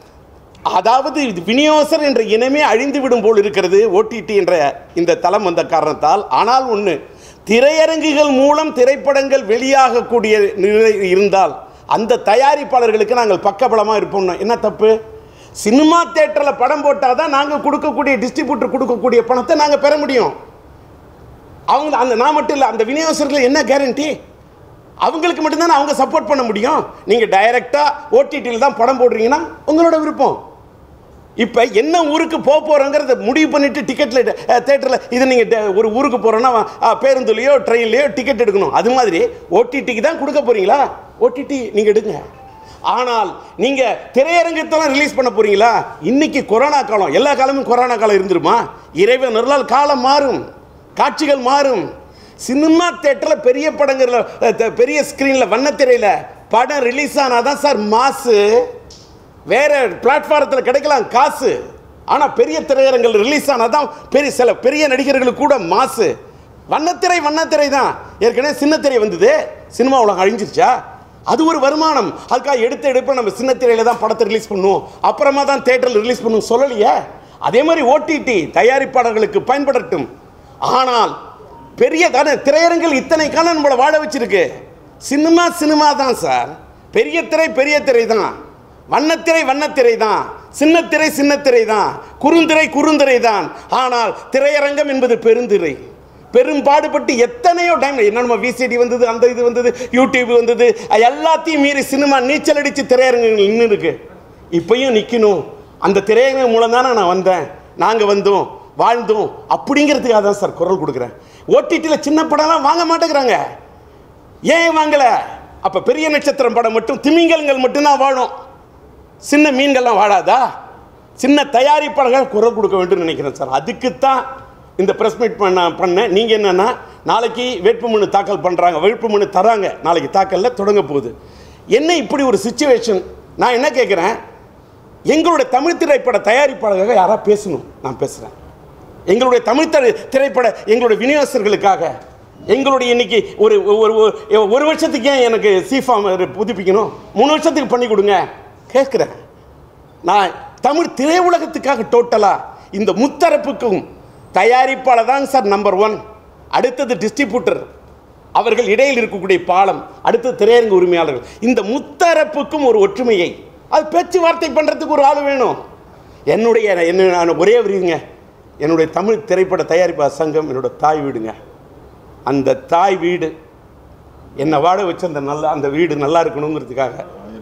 அதாவது இது விநியோகஸ்தர் என்ற இனமே அழிந்து விடும் போல் இருக்கிறது ஓடிடி என்ற இந்த தளம் வந்த காரணத்தால் ஆனால் ஒன்று திரையரங்குகள் மூலம் திரைப்படங்கள் வெளியாகக்கூடிய நிலை இருந்தால் அந்த தயாரிப்பாளர்களுக்கு நாங்கள் பக்கபலமாக இருப்போம் என்ன தப்பு சினிமா தேட்டரில் படம் போட்டால் தான் நாங்கள் கொடுக்கக்கூடிய டிஸ்ட்ரிபியூட்டர் கொடுக்கக்கூடிய பணத்தை நாங்கள் பெற முடியும் அவங்க அந்த நான் மட்டும் இல்லை அந்த விநியோகஸ்தர்கள் என்ன கேரண்டி அவங்களுக்கு மட்டும்தானே அவங்க சப்போர்ட் பண்ண முடியும் நீங்கள் டைரெக்டாக ஓடிடியில் தான் படம் போடுறீங்கன்னா உங்களோட விருப்பம் இப்போ என்ன ஊருக்கு போக போகிறோங்கிறத முடிவு பண்ணிட்டு டிக்கெட்டில் தேட்டரில் இது நீங்கள் ஒரு ஊருக்கு போகிறோன்னா பேருந்துலேயோ ட்ரெயின்லேயோ டிக்கெட் எடுக்கணும் அது மாதிரி ஓடிடிக்கு தான் கொடுக்க போகிறீங்களா ஓடிடி நீங்கள் எடுங்க ஆனால் நீங்கள் திரையரங்கத்தெல்லாம் ரிலீஸ் பண்ண போகிறீங்களா இன்னைக்கு கொரோனா காலம் எல்லா காலமும் கொரோனா காலம் இருந்துருமா இறைவன் அருளால் காலம் மாறும் காட்சிகள் மாறும் சினிமா தேட்டரில் பெரிய படங்கள்ல அஹ், த- பெரிய ஸ்க்ரீனில் வண்ணத்திரையில் படம் ரிலீஸ் ஆனால் தான் சார் மாசு வேற பிளாட்ஃபாரத்தில் கிடைக்கலாம் காசு ஆனால் பெரிய திரையரங்கில் ரிலீஸ் ஆனால் தான் பெரிய சில பெரிய நடிகர்களுக்கு கூட மாசு வண்ணத்திரை வண்ணத்திரை தான் ஏற்கனவே சின்னத்திரை வந்தது சினிமா உலகம் அழிஞ்சிருச்சா அது ஒரு வருமானம் அதுக்காக எடுத்த எடுப்ப நம்ம சின்னத்திரையில் தான் படத்தை ரிலீஸ் பண்ணுவோம் அப்புறமா தான் தேட்டரில் ரிலீஸ் பண்ணுவோம் சொல்லலையே அதே மாதிரி ஓடிடி தயாரிப்பாளர்களுக்கு பயன்படட்டும் ஆனால் பெரிய தானே திரையரங்கில் இத்தனை காலம் நம்மளை வாழ வச்சிருக்கு சினிமா சினிமா தான் சார் பெரிய திரை பெரிய திரை தான் வண்ணத்திரை வண்ணத்திரை தான் சின்னத்திரை சின்னத்திரை தான் குறுந்திரை குறுந்திரை தான் ஆனால் திரையரங்கம் என்பது பெருந்திரை பெரும்பாடுபட்டு எத்தனையோ டைம் என்ன நம்ம விசிடி வந்தது அந்த இது வந்தது யூடியூப் வந்தது எல்லாத்தையும் மீறி சினிமா நீச்சல் அடித்து திரையரங்கங்கள் நின்று இருக்கு இப்பயும் நிற்கணும் அந்த திரையரங்கம் மூலம் தானே நான் வந்தேன் நாங்கள் வந்தோம் வாழ்ந்தோம் அப்படிங்கிறதுக்காக தான் சார் குரல் கொடுக்குறேன் ஓடிடியில் சின்ன படம்லாம் வாங்க மாட்டேங்கிறாங்க ஏன் வாங்கல அப்ப பெரிய நட்சத்திரம் படம் மட்டும் திமிங்கலங்கள் மட்டும்தான் வாழும் சின்ன மீன்கள்லாம் வாழாதா சின்ன தயாரிப்பாளர்கள் குரல் கொடுக்க வேண்டும் நினைக்கிறேன் சார் அதுக்குத்தான் இந்த ப்ரெஸ் மீட் பண்ண பண்ணேன் நீங்கள் என்னென்னா நாளைக்கு வேட்புமனு தாக்கல் பண்ணுறாங்க வேட்புமனு தராங்க நாளைக்கு தாக்கலில் தொடங்க போகுது என்ன இப்படி ஒரு சுச்சுவேஷன் நான் என்ன கேட்குறேன் எங்களுடைய தமிழ் திரைப்பட தயாரிப்பாளர்கள் யாராவது பேசணும் நான் பேசுகிறேன் எங்களுடைய தமிழ் திரை- திரைப்பட எங்களுடைய விநியோகஸ்தர்களுக்காக எங்களுடைய இன்னைக்கு ஒரு ஒரு ஒரு- ஒரு வருஷத்துக்கு ஏன் எனக்கு சிஃபார்ம் புதுப்பிக்கணும் மூணு வருஷத்துக்கு பண்ணி கொடுங்க கேட்குறேன் நான் தமிழ் திரையுலகத்துக்காக டோட்டலாக இந்த முத்தரப்புக்கும் தயாரிப்பாளர் தான் சார் நம்பர் ஒன் அடுத்தது டிஸ்ட்ரிபியூட்டர் அவர்கள் இடையில் இருக்கக்கூடிய பாலம் அடுத்தது திரையரங்கு உரிமையாளர்கள் இந்த முத்தரப்புக்கும் ஒரு ஒற்றுமையை அது பேச்சுவார்த்தை பண்ணுறதுக்கு ஒரு ஆள் வேணும் என்னுடைய என்ன நான் ஒரே விருதுங்க என்னுடைய தமிழ் திரைப்பட தயாரிப்பாளர் சங்கம் என்னோட தாய் வீடுங்க அந்த தாய் வீடு என்னை வாழ வச்ச அந்த நல்ல அந்த வீடு நல்லா இருக்கணுங்கிறதுக்காக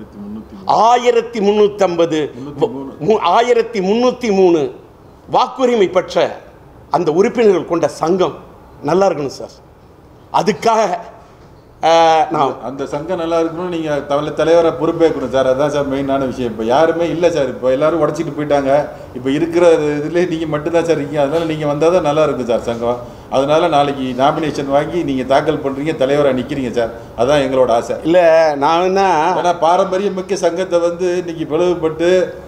ஆயிரத்தி முந்நூற்றம்பது ஆயிரத்தி முந்நூற்றி மூணு வாக்குரிமை பெற்ற அந்த உறுப்பினர்கள் கொண்ட சங்கம் நல்லா இருக்கணும் சார் அதுக்காக அஹ், நான் அந்த சங்கம் நல்லா இருக்கணும் நீங்க தவளை தலைவரை பொறுப்பேற்கணும் சார் அதான் சார் மெயினான விஷயம் இப்போ யாருமே இல்லை சார் இப்போ எல்லாரும் உடச்சிட்டு போயிட்டாங்க இப்போ இருக்கிற இதுல நீங்க மட்டும்தான் சார் இருக்கீங்க அதனால நீங்க வந்தால் தான் நல்லா இருக்கும் சார் சங்கம் அதனால நாளைக்கு நாமினேஷன் வாங்கி நீங்க தாக்கல் பண்றீங்க தலைவராக நிக்கிறீங்க சார் அதான் எங்களோட ஆசை இல்லை நான் என்ன ஏன்னா பாரம்பரிய மிக்க சங்கத்தை வந்து இன்னைக்கு பிளவுபட்டு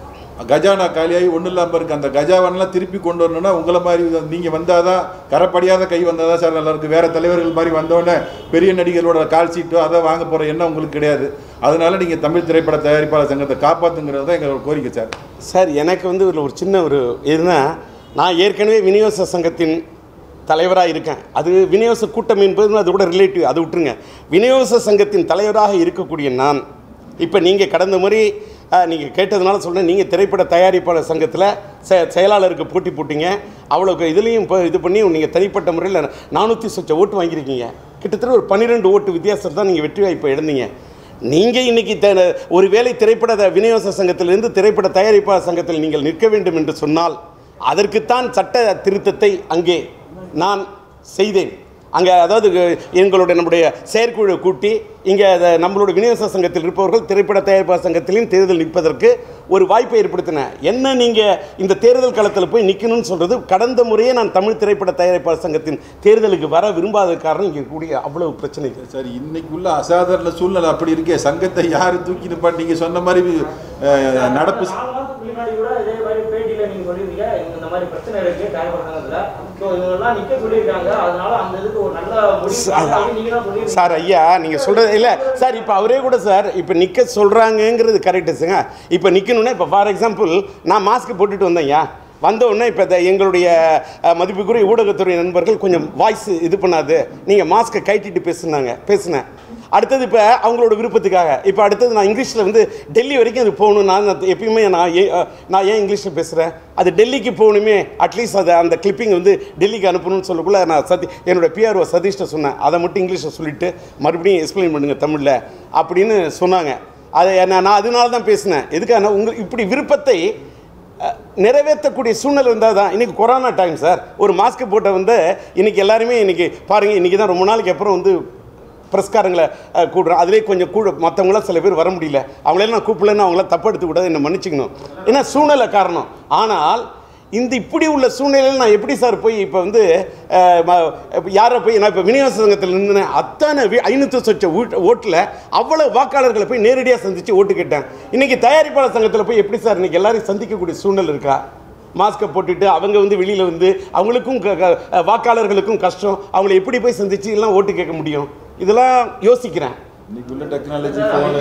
கஜானா காலியாகி ஒன்றும் இல்லாமல் இருக்கு அந்த கஜாவெல்லாம் திருப்பி கொண்டு வரணும்னா உங்களை மாதிரி நீங்கள் வந்தாதான் கரப்படியாத கை வந்தாதான் சார் நல்லா இருக்கு வேற தலைவர்கள் மாதிரி வந்தோடனே பெரிய நடிகர்களோட கால் சீட்டோ அதை வாங்க போகிற எண்ணம் உங்களுக்கு கிடையாது அதனால நீங்கள் தமிழ் திரைப்பட தயாரிப்பாளர் சங்கத்தை காப்பாற்றுங்கிறது தான் எங்களோட கோரிக்கை சார் சார் எனக்கு வந்து ஒரு ஒரு சின்ன ஒரு இதுனா நான் ஏற்கனவே விநியோக சங்கத்தின் தலைவராக இருக்கேன் அது விநியோக கூட்டம் என்பது அது கூட ரிலேட்டிவ் அது விட்டுருங்க விநியோக சங்கத்தின் தலைவராக இருக்கக்கூடிய நான் இப்போ நீங்கள் கடந்த முறை நீங்கள் கேட்டதுனால சொல்கிறேன் நீங்கள் திரைப்பட தயாரிப்பாளர் சங்கத்தில் செ செயலாளருக்கு போட்டி போட்டீங்க அவ்வளோ இதுலேயும் இப்போ இது பண்ணி நீங்கள் தனிப்பட்ட முறையில் நானூற்றி சொச்ச ஓட்டு வாங்கியிருக்கீங்க கிட்டத்தட்ட ஒரு பன்னிரெண்டு ஓட்டு வித்தியாசத்தில் தான் நீங்கள் வெற்றி வாய்ப்பை இழந்தீங்க நீங்கள் இன்னைக்கு த ஒருவேளை திரைப்பட த- விநியோக சங்கத்திலிருந்து திரைப்பட தயாரிப்பாளர் சங்கத்தில் நீங்கள் நிற்க வேண்டும் என்று சொன்னால் அதற்குத்தான் சட்ட திருத்தத்தை அங்கே நான் செய்தேன் அங்கே அதாவது அஹ், எங்களுடைய நம்முடைய செயற்குழு கூட்டி இங்கே நம்மளோட விநியோக சங்கத்தில் இருப்பவர்கள் திரைப்பட தயாரிப்பாளர் சங்கத்திலையும் தேர்தல் நிற்பதற்கு ஒரு வாய்ப்பை ஏற்படுத்தினேன் என்ன நீங்கள் இந்த தேர்தல் களத்தில் போய் நிற்கணும்னு சொல்கிறது கடந்த முறையே நான் தமிழ் திரைப்பட தயாரிப்பாளர் சங்கத்தின் தேர்தலுக்கு வர விரும்பாத காரணம் இங்கே கூடிய அவ்வளவு பிரச்சனைகள் சார் இன்னைக்கு உள்ள அசாதாரண சூழ்நிலை அப்படி இருக்கே சங்கத்தை யார் தூக்கி நிப்பாட்டு நீங்கள் சொன்ன மாதிரி அஹ், நடப்பு நாலு மாசத்துக்கு முன்னாடி கூட இதே மாதிரி பேட்டியில நீங்க சொல்லியிருக்கீங்க இங்க இந்த மாதிரி பிரச்சனை இருக்கு காயப்படுறாங்கல்ல ஸோ இவங்கெல்லாம் நிக்க சொல்லியிருக்காங்க அதனால அந்த இதுக்கு ஒரு நல்ல முடிவு பண்ணலாம் நீங்க தான் சொல்லியிருக்கீங்க சார் ஐயா நீங்கள் சொல்கிறது இல்லை சார் இப்போ அவரே கூட சார் இப்போ நிற்க சொல்கிறாங்கங்கிறது கரெக்டுச்சுங்க இப்போ நிற்கணுன்னா இப்போ ஃபார் எக்ஸாம்பிள் நான் மாஸ்க் போட்டுட்டு வந்தேன்யா வந்த உடனே இப்போ இந்த எங்களுடைய அஹ், மதிப்புக்குரிய ஊடகத்துறை நண்பர்கள் கொஞ்சம் வாய்ஸ் இது பண்ணாது நீங்கள் மாஸ்க்கை கட்டிட்டு பேசுனாங்க பேசுனேன் அடுத்தது இப்போ அவங்களோட விருப்பத்துக்காக இப்போ அடுத்தது நான் இங்கிலீஷில் வந்து டெல்லி வரைக்கும் அது போகணும் நான் அது எப்பயுமே நான் ஏ அஹ், நான் ஏன் இங்கிலீஷில் பேசுகிறேன் அது டெல்லிக்கு போகணுமே அட்லீஸ்ட் அது அந்த கிளிப்பிங் வந்து டெல்லிக்கு அனுப்பணும்னு சொல்லக்குள்ள நான் சதி என்னோட பிஆர்ஓ சதீஷ்ட சொன்னேன் அதை மட்டும் இங்கிலீஷில் சொல்லிவிட்டு மறுபடியும் எக்ஸ்பிளைன் பண்ணுங்கள் தமிழில் அப்படின்னு சொன்னாங்க அதை நான் நான் அதனால தான் பேசினேன் எதுக்காக உங்கள் இப்படி விருப்பத்தை அஹ், நிறைவேற்றக்கூடிய சூழ்நிலை இருந்தால் தான் இன்றைக்கி கொரோனா டைம் சார் ஒரு மாஸ்க் போட்ட வந்து இன்றைக்கி எல்லாருமே இன்றைக்கி பாருங்கள் இன்றைக்கி தான் ரொம்ப நாளைக்கு அப்புறம் வந்து பிரஸ்காரங்களை அஹ், கூடுறோம் அதிலே கொஞ்சம் கூட மற்றவங்களாம் சில பேர் வர முடியல அவங்களெல்லாம் நான் கூப்பிடலன்னு அவங்கள தப்பு எடுத்துக்கூடாது என்னை மன்னிச்சுக்கணும் ஏன்னா சூழ்நிலை காரணம் ஆனால் இந்த இப்படி உள்ள சூழ்நிலையில் நான் எப்படி சார் போய் இப்போ வந்து அஹ், ம- இப்ப யாரை போய் நான் இப்போ விநியோக சங்கத்தில் நின்றுனேன் அத்தனை வி ஐநூற்றி சொச்ச வீட் ஓட்டில் அவ்வளோ வாக்காளர்களை போய் நேரடியாக சந்தித்து ஓட்டு கேட்டேன் இன்றைக்கி தயாரிப்பாளர் சங்கத்தில் போய் எப்படி சார் இன்றைக்கி எல்லாரையும் சந்திக்கக்கூடிய சூழ்நிலை இருக்கா மாஸ்க்கை போட்டுட்டு அவங்க வந்து வெளியில் வந்து அவங்களுக்கும் க- க- வாக்காளர்களுக்கும் கஷ்டம் அவங்கள எப்படி போய் சந்திச்சு எல்லாம் ஓட்டு கேட்க முடியும் இதெல்லாம் யோசிக்கிறேன் இன்னைக்கு உள்ள டெக்னாலஜி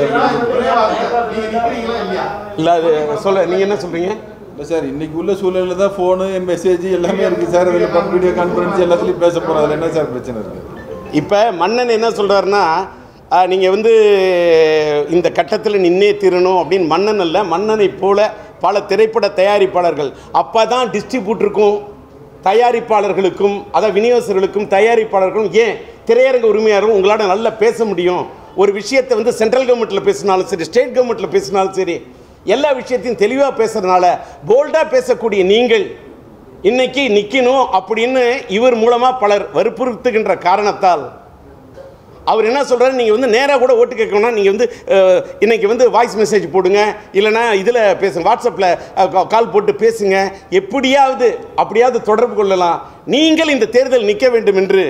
நீங்க நிக்கிறீங்களா இல்லையா இல்லை அது சொல்ல நீங்கள் என்ன சொல்கிறீங்க இல்லை சார் இன்னைக்கு உள்ள சூழலில் தான் ஃபோனு மெசேஜ் எல்லாமே இருக்குது சார் அதில் வீடியோ கான்ஃபரன்ஸ் எல்லாத்துலேயும் பேச போகிறோம் அதில் என்ன சார் பிரச்சனை இருக்குது இப்போ மன்னன் என்ன சொல்கிறாருன்னா நீங்கள் வந்து இந்த கட்டத்தில் நின்னே தீரணும் அப்படின்னு மன்னன் அல்ல மன்னனை போல பல திரைப்பட தயாரிப்பாளர்கள் அப்போ தான் டிஸ்ட்ரிபியூட்டருக்கும் தயாரிப்பாளர்களுக்கும் அதாவது விநியோகஸ்தர்களுக்கும் தயாரிப்பாளர்களும் ஏன் திரையரங்க உரிமையாளரும் உங்களால் நல்லா பேச முடியும் ஒரு விஷயத்தை வந்து சென்ட்ரல் கவர்மெண்ட்டில் பேசினாலும் சரி ஸ்டேட் கவர்மெண்ட்டில் பேசினாலும் சரி எல்லா விஷயத்தையும் தெளிவாக பேசுறதுனால போல்டாக பேசக்கூடிய நீங்கள் இன்னைக்கு நிற்கணும் அப்படின்னு இவர் மூலமாக பலர் வற்புறுத்துகின்ற காரணத்தால் அவர் என்ன சொல்றாரு நீங்கள் வந்து நேராக கூட ஓட்டு கேட்கணும்னா நீங்கள் வந்து அஹ், இன்னைக்கு வந்து வாய்ஸ் மெசேஜ் போடுங்க இல்லைனா இதில் பேசுங்க வாட்ஸ்அப்பில் கால் போட்டு பேசுங்க எப்படியாவது அப்படியாவது தொடர்பு கொள்ளலாம் நீங்கள் இந்த தேர்தல் நிற்க வேண்டும் என்று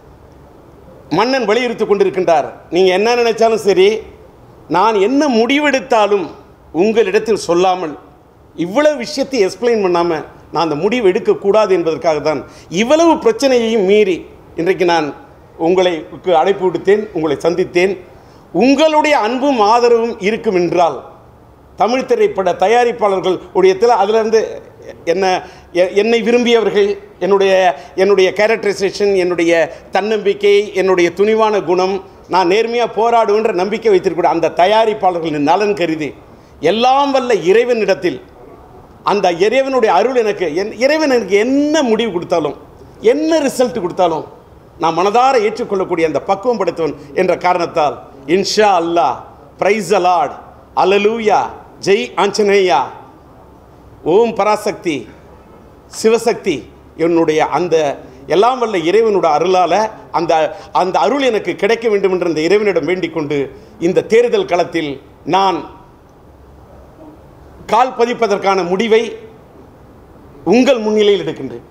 மன்னன் வலியுறுத்தி கொண்டிருக்கின்றார் நீங்கள் என்ன நினைச்சாலும் சரி நான் என்ன முடிவெடுத்தாலும் உங்களிடத்தில் சொல்லாமல் இவ்வளவு விஷயத்தை எக்ஸ்பிளைன் பண்ணாமல் நான் அந்த முடிவு எடுக்கக்கூடாது என்பதற்காக தான் இவ்வளவு பிரச்சனையையும் மீறி இன்றைக்கு நான் உங்களை அழைப்பு விடுத்தேன் உங்களை சந்தித்தேன் உங்களுடைய அன்பும் ஆதரவும் இருக்கும் என்றால் தமிழ் திரைப்பட தயாரிப்பாளர்கள் உடையத்தில் அதிலிருந்து என்ன எ- என்னை விரும்பியவர்கள் என்னுடைய என்னுடைய கேரக்டரைசேஷன் என்னுடைய தன்னம்பிக்கை என்னுடைய துணிவான குணம் நான் நேர்மையாக போராடுவேன்ற நம்பிக்கை வைத்திருக்கூடிய அந்த தயாரிப்பாளர்களின் நலன் கருதி எல்லாம் வல்ல இறைவனிடத்தில் அந்த இறைவனுடைய அருள் எனக்கு என் இறைவன் எனக்கு என்ன முடிவு கொடுத்தாலும் என்ன ரிசல்ட் கொடுத்தாலும் நான் மனதார ஏற்றுக்கொள்ளக்கூடிய அந்த பக்குவம் படைத்தவன் என்ற காரணத்தால் இன்ஷா அல்லாஹ் பிரைஸ் அலாட் அலலூயா ஜெய் ஆஞ்சநேயா ஓம் பராசக்தி சிவசக்தி என்னுடைய அந்த எல்லாம் வல்ல இறைவனோட அருளால் அந்த அந்த அருள் எனக்கு கிடைக்க வேண்டும் என்று அந்த இறைவனிடம் வேண்டிக் கொண்டு இந்த தேர்தல் களத்தில் நான் கால் பதிப்பதற்கான முடிவை உங்கள் முன்னிலையில் எடுக்கின்றேன்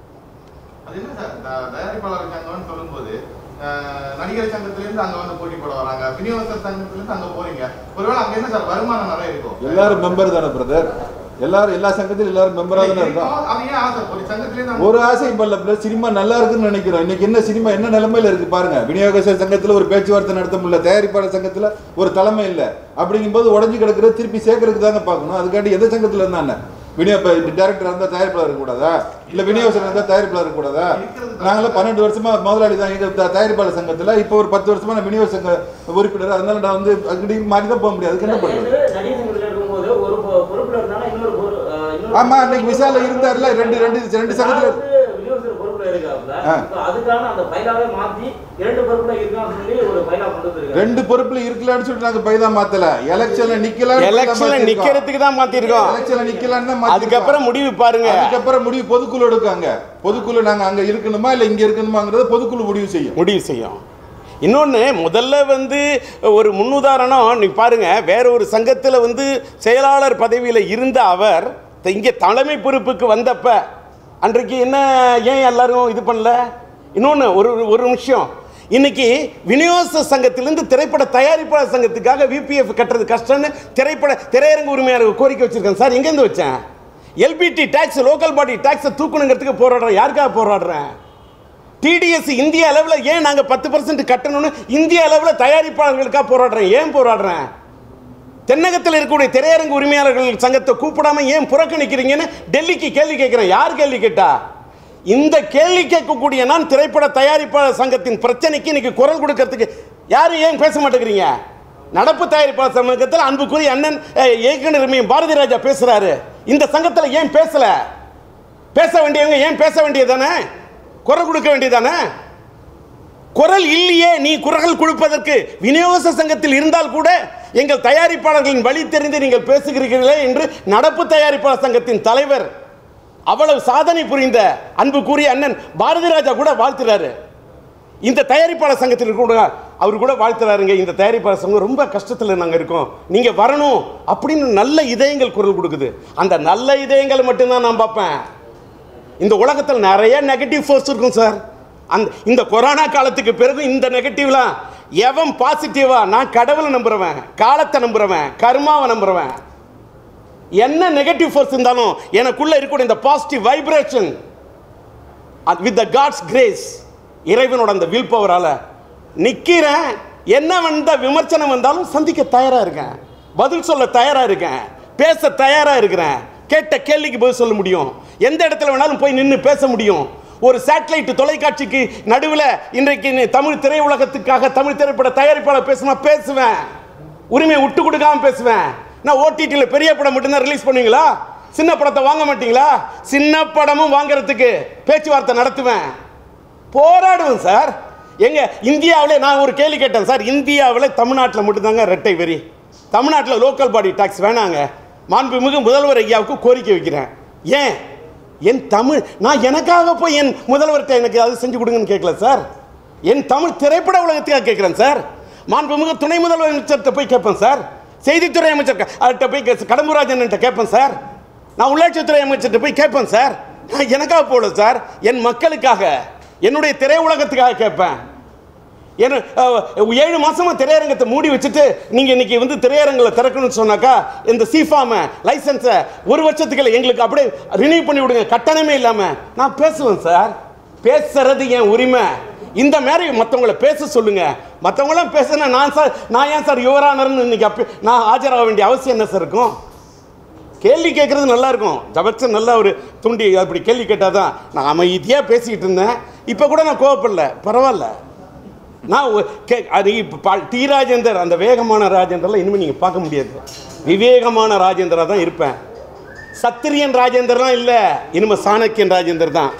அது என்ன சார் இந்த தயாரிப்பாளர் சங்கம்னு சொல்லும்போது அஹ், நடிகர் சங்கத்திலிருந்து அங்க வந்து போட்டி போட வராங்க விநியோகஸ்தர் சங்கத்திலிருந்து அங்க போறீங்க ஒருவேளை அங்க என்ன சார் வருமானம் நிறைய இருக்கும் எல்லாரும் மெம்பர் தானே பிரதர் எல்லாரும் எல்லா சங்கத்திலும் எல்லாரும் மெம்பரா தானே இருக்கோம் அது ஏன் ஆசை ஒரு சங்கத்திலிருந்து ஒரு ஆசையும் பண்ணல பிரதர் சினிமா நல்லா இருக்குன்னு நினைக்கிறோம் இன்னைக்கு என்ன சினிமா என்ன நிலைமையில இருக்கு பாருங்க விநியோகஸ்தர் சங்கத்துல ஒரு பேச்சுவார்த்தை நடத்த முடியல தயாரிப்பாளர் சங்கத்துல ஒரு தலைமை இல்ல அப்படிங்கும்போது உடஞ்சு கிடக்குறது திருப்பி சேர்க்கறதுக்கு தானே பார்க்கணும் அதுக்காண்டி எந்த சங்கத்துல இருந்தா விநியோக டேரக்டர் இருந்தா தயாரிப்பாளர் இருக்கக்கூடாதா இல்ல விநியோகஸ்தர் இருந்தா தயாரிப்பாளர் இருக்கக்கூடாதா நாங்களாம் பன்னெண்டு வருஷமா முதலாளி தான் எங்க த- தயாரிப்பாளர் சங்கத்துல இப்போ ஒரு பத்து வருஷமா நான் விநியோக சங்க உறுப்பினர் அதனால நான் வந்து அங்கடி மாறி தான் போக முடியாது அதுக்கு என்ன பண்றது நடிகர் சங்கத்தில் இருக்கும்போது ஒரு பொ- பொறுப்புல இருந்தாலும் இன்னொரு பொறு- அஹ் இன்னொரு ஆமா அன்னைக்கு விசால இருந்தாருல ரெண்டு ரெண்டு ரெண்டு சங்கத்துல நான் வந்து விநியோகஸ்தர் பொறுப்புல இருக்காப்புல. ஆ. இப்ப அதுக்கான அந்த பைலாவே மாத்தி இரண்டு பொறுப்புல இருக்கான்னு சொல்லி ஒரு பைலா கொண்டு வந்திருக்காரு. ரெண்டு பொறுப்புல இருக்கலாம்னு சொல்லிட்டு நாங்க பைதா மாத்தல எலெக்ஷன்ல நிக்கல எலெக்ஷன்ல நிக்கிறதுக்கு தான் மாத்திருக்கோம் எலெக்ஷன்ல நிக்கலாம்னு தான் மாத்திருக்கோம். அதுக்கப்புறம் முடிவு பாருங்க அதுக்கப்புறம் முடிவு பொதுக்குழு எடுக்காங்க பொதுக்குழு நாங்க அங்க இருக்கணுமா இல்ல இங்க இருக்கணுமாங்கறத பொதுக்குழு முடிவு செய்யும் முடிவு செய்யும் இன்னொன்று முதல்ல வந்து ஒரு முன்னுதாரணம் நீ பாருங்க வேற ஒரு சங்கத்தில் வந்து செயலாளர் பதவியில் இருந்த அவர் இங்கே தலைமை பொறுப்புக்கு வந்தப்ப அன்றைக்கு என்ன ஏன் எல்லாரும் இது பண்ணல இன்னொன்று ஒரு ஒரு விஷயம் இன்னைக்கு விநியோக சங்கத்திலிருந்து திரைப்பட தயாரிப்பாளர் சங்கத்துக்காக விபிஎஃப் கட்டுறது கஷ்டம்னு திரைப்பட திரையரங்கு உரிமையாளர் கோரிக்கை வச்சிருக்கேன் சார் எங்கேருந்து வச்சேன் எல்பிடி டேக்ஸ் லோக்கல் பாடி டேக்ஸை தூக்கணுங்கிறதுக்கு போராடுறேன் யாருக்காக போராடுறேன் டிடிஎஸ் இந்திய அளவில் ஏன் நாங்கள் பத்து பர்சன்ட் கட்டணும்னு இந்திய அளவில் தயாரிப்பாளர்களுக்காக போராடுறேன் ஏன் போராடுறேன் தென்னகத்தில் இருக்கக்கூடிய திரையரங்கு உரிமையாளர்கள் சங்கத்தை கூப்பிடாம ஏன் புறக்கணிக்கிறீங்கன்னு டெல்லிக்கு கேள்வி கேட்கிறேன் யார் கேள்வி கேட்டா இந்த கேள்வி கேட்கக்கூடிய நான் திரைப்பட தயாரிப்பாளர் சங்கத்தின் பிரச்சனைக்கு இன்னைக்கு குரல் கொடுக்கறதுக்கு யாரும் ஏன் பேச மாட்டேங்கிறீங்க நடப்பு தயாரிப்பாளர் சங்கத்தில் அன்புக்குரிய அண்ணன் அஹ், இயக்குனர் எம். பாரதி ராஜா பேசுறாரு இந்த சங்கத்தில் ஏன் பேசல பேச வேண்டியவங்க ஏன் பேச வேண்டியதானே குரல் கொடுக்க வேண்டியதானே குரல் இல்லையே நீ குரல் கொடுப்பதற்கு விநியோக சங்கத்தில் இருந்தால் கூட எங்கள் தயாரிப்பாளர்களின் வழி தெரிந்து நீங்கள் பேசுகிறீர்களே என்று நடப்பு தயாரிப்பாளர் சங்கத்தின் தலைவர் அவ்வளவு சாதனை புரிந்த அன்பு கூறிய அண்ணன் பாரதி ராஜா கூட வாழ்த்துறாரு இந்த தயாரிப்பாளர் சங்கத்தில் கூட அவர் கூட வாழ்த்துறாருங்க இந்த தயாரிப்பாளர் சங்கம் ரொம்ப கஷ்டத்தில் நாங்கள் இருக்கோம் நீங்கள் வரணும் அப்படின்னு நல்ல இதயங்கள் குரல் கொடுக்குது அந்த நல்ல இதயங்களை மட்டும்தான் நான் பார்ப்பேன் இந்த உலகத்தில் நிறைய நெகட்டிவ் ஃபோர்ஸ் இருக்கும் சார் அந்த இந்த கொரோனா காலத்துக்கு பிறகு இந்த நெகட்டிவ்லாம் எவன் பாசிட்டிவா நான் கடவுளை நம்புறவன் காலத்தை நம்புறவன் கர்மாவை நம்புறவன் என்ன நெகட்டிவ் ஃபோர்ஸ் இருந்தாலும் எனக்குள்ள இருக்கக்கூடிய இந்த positive vibration with the God's grace இறைவனோட அந்த வில் பவரால் நிற்கிறேன் என்ன வந்த விமர்சனம் வந்தாலும் சந்திக்க தயாராக இருக்கேன் பதில் சொல்ல தயாராக இருக்கேன் பேச தயாராக இருக்கிறேன் கேட்ட கேள்விக்கு பதில் சொல்ல முடியும் எந்த இடத்துல வேணாலும் போய் நின்று பேச முடியும் ஒரு சேட்டலைட் தொலைக்காட்சிக்கு நடுவில் இன்றைக்கு நீ தமிழ் திரையுலகத்துக்காக தமிழ் திரைப்பட தயாரிப்பாளர் பேசுனா பேசுவேன் உரிமையை விட்டு கொடுக்காம பேசுவேன் நான் ஓடிடியில் பெரிய படம் மட்டும்தான் ரிலீஸ் பண்ணுவீங்களா சின்ன படத்தை வாங்க மாட்டீங்களா சின்ன படமும் வாங்குறதுக்கு பேச்சுவார்த்தை நடத்துவேன் போராடுவேன் சார் எங்க இந்தியாவிலே நான் ஒரு கேள்வி கேட்டேன் சார் இந்தியாவில் தமிழ்நாட்டில் மட்டும்தாங்க ரெட்டை வெறி தமிழ்நாட்டில் லோக்கல் பாடி டாக்ஸ் வேணாங்க மாண்புமிகு முதல்வர் ஐயாவுக்கு கோரிக்கை வைக்கிறேன் ஏன் என் தமிழ் நான் எனக்காக போய் என் முதல்வர்கிட்ட எனக்கு அது செஞ்சு கொடுங்கன்னு கேட்கல சார் என் தமிழ் திரைப்பட உலகத்துக்காக கேட்குறேன் சார் மாண்புமிகு துணை முதலமைச்சர்கிட்ட போய் கேட்பேன் சார் செய்தித்துறை அமைச்சர் அவர்கிட்ட போய் கே- கடம்பூராஜன் கேட்பேன் சார் நான் உள்ளாட்சித்துறை அமைச்சர்கிட்ட போய் கேட்பேன் சார் நான் எனக்காக போகல சார் என் மக்களுக்காக என்னுடைய திரையுலகத்துக்காக கேட்பேன் ஏன்னா அஹ், ஏழு மாசமா திரையரங்கத்தை மூடி வச்சுட்டு நீங்க இன்னைக்கு வந்து திரையரங்களை திறக்கணும்னு சொன்னாக்கா இந்த சிஃபாம லைசன்ஸை ஒரு வருஷத்துக்கு எங்களுக்கு அப்படியே ரினியூ பண்ணி விடுங்க கட்டணமே இல்லாம நான் பேசுவேன் சார் பேசுறது என் உரிமை இந்த மாதிரி மற்றவங்கள பேச சொல்லுங்க மற்றவங்களாம் பேசுனா நான் சார் நான் ஏன் சார் யுவரானர்னு இன்னைக்கு அப்ப நான் ஆஜராக வேண்டிய அவசியம் என்ன சார் இருக்கும் கேள்வி கேட்குறது நல்லா இருக்கும் ஜபச்சன் நல்லா ஒரு துண்டி அப்படி கேள்வி கேட்டால் தான் நான் அமைதியாக பேசிக்கிட்டு இருந்தேன் இப்போ கூட நான் கோவப்படல பரவாயில்ல நான் ஒ- கே அது இப்போ பா டி ராஜேந்தர் அந்த வேகமான ராஜேந்தர்லாம் இனிமேல் நீங்கள் பார்க்க முடியாது விவேகமான ராஜேந்திரா தான் இருப்பேன் சத்திரியன் ராஜேந்தர்லாம் இல்லை இனிமேல் சாணக்கியன் ராஜேந்தர் தான்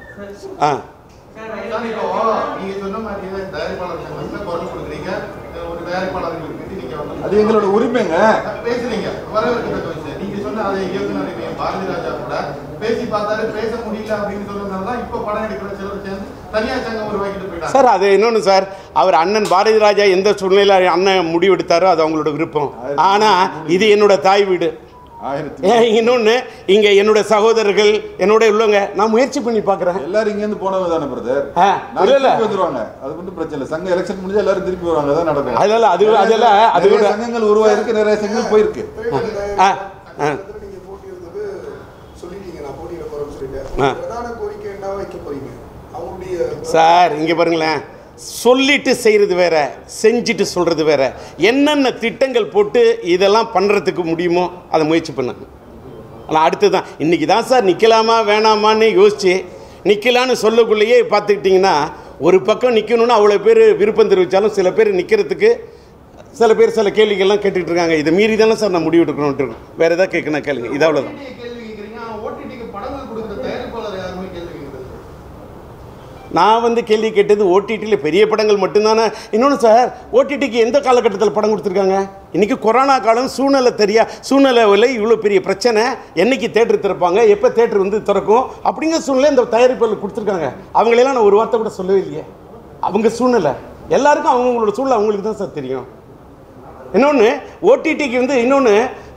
ஆ சார், இப்போ நீங்க சொன்ன மாதிரி தயாரிப்பாளர் சங்கத்துல குரல் கொடுக்குறீங்க ஒரு தயாரிப்பாளர்களுக்கு பத்தி நீங்க வந்து அது எங்களோட உரிமைங்க பேசுறீங்க வரவேற்கத்தக்க விஷயம் நீங்க சொன்ன அதே இயக்குனர் இமயம் பாரதி ராஜா கூட பேசி பார்த்தாரு பேச முடியல அப்படின்னு சொன்னதுனால தான் இப்ப படம் எடுக்கிற சிலர் சேர்ந்து தனியார் சங்கம் உருவாக்கிட்டு போயிட்டாங்க சார் அது இன்னொன்று சார் அவர் அண்ணன் பாரதி ராஜா எந்த சூழ்நிலையில் அண்ணன் முடிவெடுத்தாரோ அது அவங்களோட விருப்பம் ஆனால் இது என்னோட தாய் வீடு ஆயிரத்தி ஏன் இன்னொன்று இங்கே என்னோட சகோதரர்கள் என்னோட உள்ளவங்க நான் முயற்சி பண்ணி பார்க்குறேன் எல்லாரும் இங்க இருந்து போனவங்க தானே பிரதர் ஆ, இல்ல, இல்ல. திருப்பி வந்துருவாங்க அது மட்டும் பிரச்சனை இல்லை சங்க எலெக்ஷன் முடிஞ்சா எல்லாரும் திருப்பி வருவாங்க அதான் நடக்கும் அதெல்லாம் அது அதெல்லாம் அது நிறைய கூட சங்கங்கள் உருவாயிருக்கு நிறைய சங்கங்கள் போயிருக்கு ஆ, ஆ. நீங்க போட்டியிடுறது சொல்லிட்டீங்க நான் போட்டியிட போறேன்னு சொல்லிட்டு ஆ. பிரதான கோரிக்கை என்ன வைக்க போறீங்க அவங்களுடைய சார் இங்கே பாருங்களேன் சொல்லிட்டு செய்கிறது வேற செஞ்சுட்டு சொல்கிறது வேற என்னென்ன திட்டங்கள் போட்டு இதெல்லாம் பண்ணுறதுக்கு முடியுமோ அதை முயற்சி பண்ணுங்க ஆனால் அடுத்து தான் இன்றைக்கி தான் சார் நிற்கலாமா வேணாமான்னு யோசிச்சு நிற்கலான்னு சொல்லக்குள்ளேயே பார்த்துக்கிட்டிங்கன்னா ஒரு பக்கம் நிற்கணும்னு அவ்வளோ பேர் விருப்பம் தெரிவித்தாலும் சில பேர் நிற்கிறதுக்கு சில பேர் சில கேள்விகள்லாம் கேட்டுட்டு இருக்காங்க இதை மீறி தானே சார் நான் முடிவு எடுக்கணும்ட்டு இருக்கோம் வேறு எதாவது கேட்கணும் கேளுங்க இது அவ்வளோதான் OTT கேள்வி கேட்குறீங்க ஆனால் ஓடிடிக்கு படங்கள் கொடுக்குற தயாரிப்பாளர் யாருமே கேள்வி கேட்கறது நான் வந்து கேள்வி கேட்டது ஓடிடியில் பெரிய படங்கள் மட்டும்தானே இன்னொன்று சார் ஓடிடிக்கு எந்த காலகட்டத்தில் படம் கொடுத்துருக்காங்க இன்றைக்கி கொரோனா காலம் சூழ்நிலை தெரியா சூழ்நிலையில் இவ்வளோ பெரிய பிரச்சனை என்னைக்கு தேட்டர் திறப்பாங்க எப்போ தேட்டர் வந்து திறக்கும் அப்படிங்கிற சூழ்நிலை இந்த தயாரிப்பாளர் கொடுத்துருக்காங்க அவங்களெல்லாம் நான் ஒரு வார்த்தை கூட சொல்லவே இல்லையே அவங்க சூழ்நிலை எல்லாருக்கும் அவங்களோட சூழ்நிலை அவங்களுக்கு தான் சார் தெரியும் இன்னொன்று ஓடிடிக்கு வந்து இன்னொன்று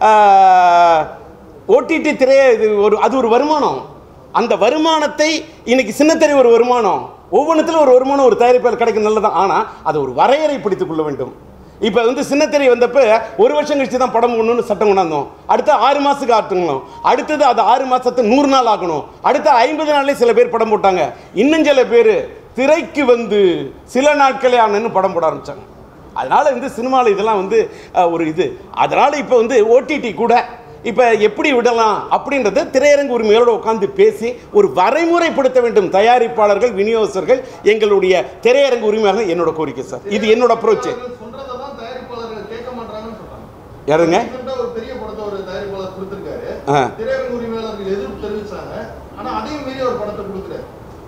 ஓடிடி திரைய இது ஒரு அது ஒரு வருமானம் அந்த வருமானத்தை இன்னைக்கு சின்னத்திரை ஒரு வருமானம் ஒவ்வொன்றுத்திலும் ஒரு வருமானம் ஒரு தயாரிப்பாளர் கிடைக்கும் நல்லதான் ஆனால் அதை ஒரு வரையறைப்படுத்திக் கொள்ள வேண்டும் இப்போ வந்து சின்னத்திரை வந்தப்ப ஒரு வருஷம் கழிச்சு தான் படம் பண்ணணும்னு சட்டம் கொண்டாந்தோம் அடுத்து ஆறு மாதத்துக்கு ஆட்டணும் அடுத்தது அது ஆறு மாதத்தை நூறு நாள் ஆகணும் அடுத்த ஐம்பது நாள்லேயே சில பேர் படம் போட்டாங்க இன்னும் சில பேர் திரைக்கு வந்து சில நாட்களே ஆனன்னு படம் போட ஆரம்பிச்சாங்க அதனால வந்து சினிமாவில் இதெல்லாம் வந்து அஹ், ஒரு இது அதனால இப்போ வந்து ஓடிடி கூட இப்போ எப்படி விடலாம் அப்படின்றத திரையரங்கு உரிமையோட உட்காந்து பேசி ஒரு வரைமுறைப்படுத்த வேண்டும் தயாரிப்பாளர்கள் விநியோகஸ்தர்கள் எங்களுடைய திரையரங்கு உரிமையாக என்னோட கோரிக்கை சார் இது என்னோட அப்ரோச் அவர்கள் சொல்றதை தான் தயாரிப்பாளர்கள் கேட்க மாட்டாங்கன்னு சொல்றாங்க யாருங்க Recent ஆ ஒரு பெரிய படத்தை ஒரு தயாரிப்பாளர் கொடுத்திருக்காரு ஆ. திரையரங்கு உரிமையாளர்கள் எதிர்ப்பு தெரிவிச்சாங்க ஆனா அதையும் மீறி ஒரு படத்தை கொடுக்குறாரு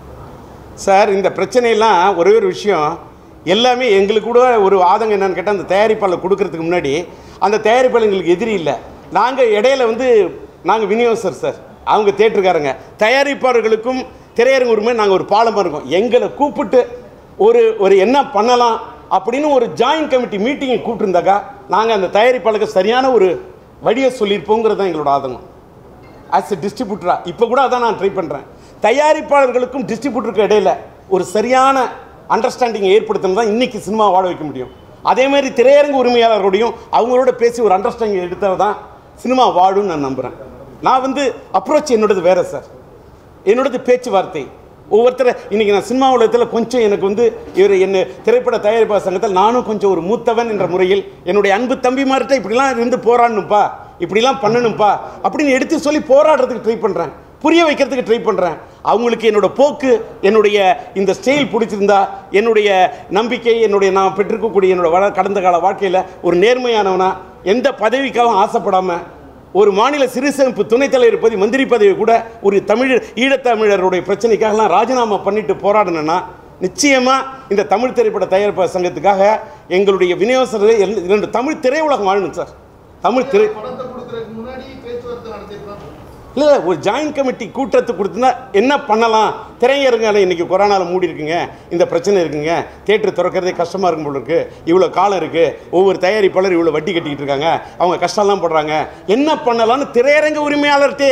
சார் இந்த பிரச்சனையெல்லாம் ஒரே ஒரு விஷயம் எல்லாமே எங்களுக்கு கூட ஒரு ஆதங்கம் என்னன்னு கேட்டால் அந்த தயாரிப்பாளர் கொடுக்கறதுக்கு முன்னாடி அந்த தயாரிப்பாளர் எங்களுக்கு எதிரி இல்லை நாங்கள் இடையில வந்து நாங்கள் விநியோகஸ்தர் சார் அவங்க தேட்டருக்காரங்க தயாரிப்பாளர்களுக்கும் திரையரங்கு உரிமை நாங்கள் ஒரு பாலமாக இருக்கோம் எங்களை கூப்பிட்டு ஒரு ஒரு என்ன பண்ணலாம் அப்படின்னு ஒரு ஜாயின்ட் கமிட்டி மீட்டிங்கை கூப்பிட்டுருந்தாக்கா நாங்கள் அந்த தயாரிப்பாளருக்கு சரியான ஒரு வழியை சொல்லியிருப்போங்கிறது தான் எங்களோட ஆதங்கம் ஆஸ் எ டிஸ்ட்ரிபியூட்டரா இப்போ கூட அதான் நான் ட்ரை பண்ணுறேன் தயாரிப்பாளர்களுக்கும் டிஸ்ட்ரிபியூட்டருக்கு இடையில ஒரு சரியான அண்டர்ஸ்டாண்டிங் ஏற்படுத்தணும் தான் இன்னைக்கு சினிமா வாழ வைக்க முடியும் அதே மாதிரி திரையரங்கு உரிமையாளரோடையும் அவங்களோட பேசி ஒரு அண்டர்ஸ்டாண்டிங் எடுத்தால் தான் சினிமா வாழும்னு நான் நம்புகிறேன் நான் வந்து அப்ரோச் என்னோடது வேற சார் என்னோடது பேச்சுவார்த்தை ஒவ்வொருத்தரை இன்னைக்கு நான் சினிமா உலகத்தில் கொஞ்சம் எனக்கு வந்து இவர் என்ன திரைப்பட தயாரிப்பாளர் சங்கத்தில் நானும் கொஞ்சம் ஒரு மூத்தவன் என்ற முறையில் என்னுடைய அன்பு தம்பிமார்கிட்ட இப்படிலாம் இருந்து போராடணும்ப்பா இப்படிலாம் பண்ணணும்ப்பா அப்படின்னு எடுத்து சொல்லி போராடுறதுக்கு ட்ரை பண்ணுறேன் புரிய வைக்கிறதுக்கு ட்ரை பண்ணுறேன் அவங்களுக்கு என்னோட போக்கு என்னுடைய இந்த ஸ்டைல் பிடிச்சிருந்தா என்னுடைய நம்பிக்கை என்னுடைய நான் பெற்றிருக்கக்கூடிய என்னோட வள கடந்த கால வாழ்க்கையில் ஒரு நேர்மையானவனா எந்த பதவிக்காகவும் ஆசைப்படாமல் ஒரு மாநில சிறுசேமிப்பு துணைத் தலைவர் பதவி மந்திரி பதவி கூட ஒரு தமிழர் ஈழத்தமிழருடைய பிரச்சனைக்காகலாம் ராஜினாமா பண்ணிட்டு போராடினேன்னா நிச்சயமா இந்த தமிழ் திரைப்பட தயாரிப்பாளர் சங்கத்துக்காக எங்களுடைய விநியோகஸ்தர்கள் எல்~ இரண்டு தமிழ் திரையுலகம் வாழணும் சார் தமிழ் திரை படத்தை கொடுக்கறதுக்கு முன்னாடி பேச்சுவார்த்தை நடத்திருக்கலாம் இல்லை ஒரு ஜாயின்ட் கமிட்டி கூட்டத்துக்கு கொடுத்துனா என்ன பண்ணலாம் திரையரங்கால இன்னைக்கு கொரோனாவில் மூடி இருக்குங்க இந்த பிரச்சனை இருக்குங்க தேட்டர் திறக்கிறதே கஷ்டமாக இருக்கும் போல இருக்கு இவ்வளோ காலம் இருக்குது ஒவ்வொரு தயாரிப்பாளர் இவ்வளோ வட்டி கட்டிக்கிட்டு இருக்காங்க அவங்க கஷ்டம்லாம் போடுறாங்க என்ன பண்ணலாம்னு திரையரங்க உரிமையாளர்கிட்டே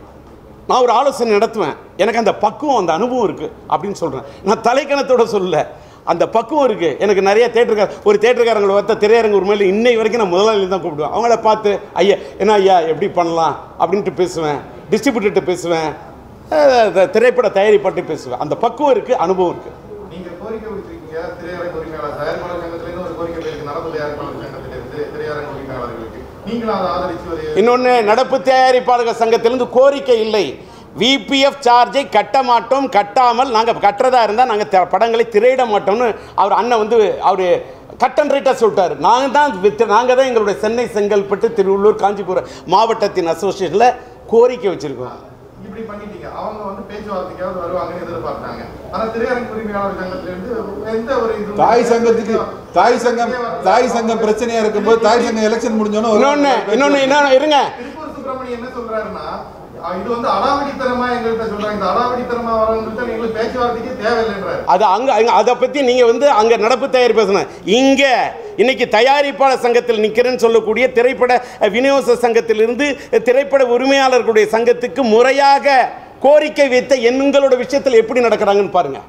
நான் ஒரு ஆலோசனை நடத்துவேன் எனக்கு அந்த பக்குவம் அந்த அனுபவம் இருக்குது அப்படின்னு சொல்கிறேன் நான் தலைக்கணத்தோட சொல்லல அந்த பக்குவம் இருக்குது எனக்கு நிறைய தேட்டருக்கார ஒரு தேட்டருக்காரங்களை பார்த்த திரையரங்கு உரிமையில் இன்னை வரைக்கும் நான் முதலாளி தான் கூப்பிடுவேன் அவங்கள பார்த்து ஐயா என்ன ஐயா எப்படி பண்ணலாம் அப்படின்ட்டு பேசுவேன் டிஸ்ட்ரிபியூட்டர்கிட்ட பேசுவேன் அஹ் த- திரைப்பட தயாரிப்பாட்டு பேசுவேன் அந்த பக்குவம் இருக்குது அனுபவம் இருக்குது நீங்க கோரிக்கை விடுத்திருக்கீங்க திரையரங்கு உரிமையாளர் தயாரிப்பாளர் சங்கத்திலிருந்து ஒரு கோரிக்கை இருக்கு நடப்பு தயாரிப்பாளர் சங்கத்திலிருந்து திரையரங்கு உரிமையாளர்களுக்கு நீங்களும் அதை ஆதரிச்சு ஒரு இன்னொன்று நடப்பு தயாரிப்பாளர்கள் சங்கத்திலிருந்து கோரிக்கை இல்லை விபிஎஃப் சார்ஜை கட்ட மாட்டோம் கட்டாமல் நாங்கள் கட்டுறதா இருந்தால் நாங்கள் படங்களை திரையிட மாட்டோம்னு அவர் அண்ணன் வந்து அவர் கட்டன் ரைட்டாக சொல்லிட்டாரு நாங்கள் தான் வித் நாங்கள் தான் எங்களுடைய சென்னை செங்கல்பட்டு திருவள்ளூர் காஞ்சிபுரம் மாவட்டத்தின் அசோசியேஷனில் கோரிக்கை வச்சுருக்கோம் இப்படி பண்ணிட்டீங்க அவங்க வந்து பேச்சுவார்த்தைக்காவது வருவாங்கன்னு எதிர்பார்த்தாங்க ஆனா திரையரங்கு உரிமையாளர் சங்கத்திலிருந்து எந்த ஒரு இது தாய் சங்கத்துக்கு தாய் சங்கம் தாய் சங்கம் பிரச்சனையா இருக்கும்போது தாய் சங்கம் எலெக்ஷன் முடிஞ்சோன்னு இன்னொன்று இன்னொன்று இன்னொன்று இருங்க திருப்பூர் சுப்பிரமணியம் என்ன சொல்றாருன்னா அஹ் இது வந்து அடாவடித்தனமா எங்கள்கிட்ட சொல்றாங்க இந்த அடாவடித்தனமா வரவங்கள்ட்ட எங்களுக்கு பேச்சுவார்த்தைக்கே தேவையில்லைன்றாரு அது அங்கே அங்கே அதை பற்றி நீங்கள் வந்து அங்கே நடப்பு தயாரி பேசணும் இங்கே இன்னைக்கு தயாரிப்பாளர் சங்கத்தில் நிற்கிறேன்னு சொல்லக்கூடிய திரைப்பட அஹ், விநியோக சங்கத்திலிருந்து அஹ், திரைப்பட உரிமையாளர்களுடைய சங்கத்துக்கு முறையாக கோரிக்கை வைத்த எங்களோட விஷயத்தில் எப்படி நடக்கிறாங்கன்னு பாருங்க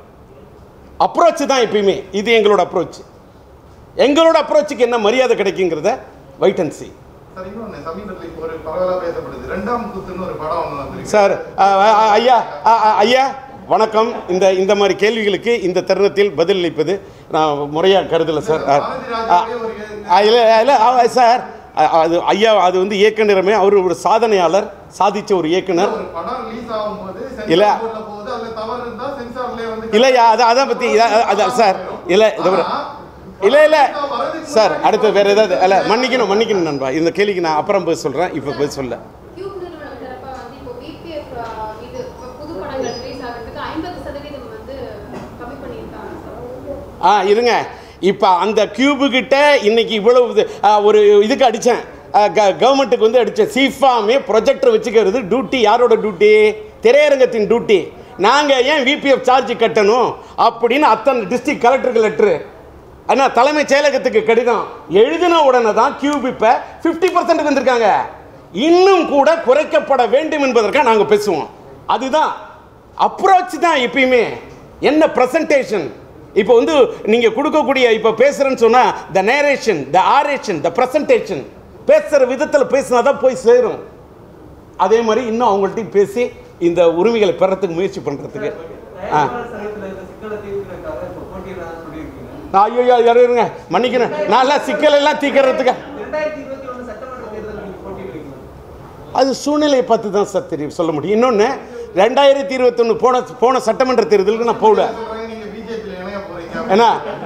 அப்ரோச் தான் எப்பயுமே இது எங்களோட அப்ரோச் எங்களோட அப்ரோச்சுக்கு என்ன மரியாதை கிடைக்குங்கிறத வெயிட் அண்ட் see சார் இன்னொன்னு சமீபத்தில் இப்போ ஒரு பரவலா பேசப்படுது ரெண்டாம் குத்துன்னு ஒரு படம் ஒன்று வந்திருக்கு சார் அ, அ, அ, ஐயா அ, அ, ஐயா வணக்கம் இந்த இந்த மாதிரி கேள்விகளுக்கு இந்த தருணத்தில் பதிலளிப்பது நான் முறையாக கருதலை சார் அ, அ, அ, இல்லை இல்லை அ, சார் அ, அது ஐயா அது வந்து இயக்குனருமே அவர் ஒரு சாதனையாளர் சாதிச்ச ஒரு இயக்குனர் ஒரு படம் ரிலீஸ் ஆகும்போது இல்ல. சென்சார் போர்ட்ல போகுது அதுல தவறு இருந்தா சென்சார்லயே வந்து இல்லையா அதை அதான் பற்றி அதான் சார் இல்லை இதை விட இல்லை இல்லை சார் அடுத்து வேறு ஏதாவது இல்லை மன்னிக்கணும் மன்னிக்கணும் நண்பா இந்த கேள்விக்கு நான் அப்புறம் போய் சொல்கிறேன் இப்போ போய் சொல்ல டியூப் நிறுவனம் தரப்பா வந்து இப்போ பிபிஎஃப் இது இப்போ புது படங்கள் ரிலீஸ் ஆகிறதுக்கு ஐம்பது சதவீதம் வந்து கம்மி பண்ணியிருக்காங்க சார் ஆ இருங்க இப்போ அந்த கியூபு கிட்ட இன்னைக்கு இவ்வளவு இது, ஆ, ஒரு இதுக்கு அடித்தேன் கவர்மெண்ட்டுக்கு வந்து அடித்தேன் சீஃபாமே ப்ரொஜெக்டர் வச்சுக்கிறது டியூட்டி யாரோட டியூட்டி திரையரங்கத்தின் டியூட்டி நாங்கள் ஏன் விபிஎஃப் சார்ஜ் கட்டணும் அப்படின்னு அத்தனை டிஸ்ட்ரிக்ட் கலெக்டருக்கு லெட்ரு அண்ணா தலைமைச் செயலகத்துக்கு கடிதம் எழுதின உடனே தான் கியூப் இப்போ ஃபிஃப்டி பர்சன்ட் வந்திருக்காங்க இன்னும் கூட குறைக்கப்பட வேண்டும் என்பதற்காக நாங்கள் பேசுவோம் அதுதான் அப்ரோச் தான் எப்பயுமே என்ன ப்ரெசன்டேஷன் இப்போ வந்து நீங்கள் கொடுக்கக்கூடிய இப்போ பேசுகிறேன்னு சொன்னால் the narration the oration the presentation பேசுகிற விதத்தில் பேசினா தான் போய் சேரும் அதே மாதிரி இன்னும் அவங்கள்ட்டையும் பேசி இந்த உரிமைகளை பெறத்துக்கு முயற்சி பண்ணுறதுக்கு ஆ தயாரிப்பாளர் சங்கத்துல இருக்க சிக்கலை தீர்க்கிறதுக்காக இப்போ போட்டியிடறதா சொல்லியிருக்கீங்க ஐயோ யாரும் இருங்க மன்னிக்கிறேன் நான்லாம் சிக்கல் எல்லாம் தீர்க்கறதுக்கு ரெண்டாயிரத்தி இருபத்தி ஒன்று சட்டமன்ற தேர்தல் நீங்க போட்டியிடுவீங்களா அது சூழ்நிலையை பார்த்து தான் சார் தெரியும் சொல்ல முடியும் இன்னொன்று ரெண்டாயிரத்தி இருபத்தொன்று போன போன சட்டமன்ற தேர்தலுக்கு நான் போகல சொல்றாங்க நீங்க பிஜேபியில் இணைய போறீங்க ஏன்னா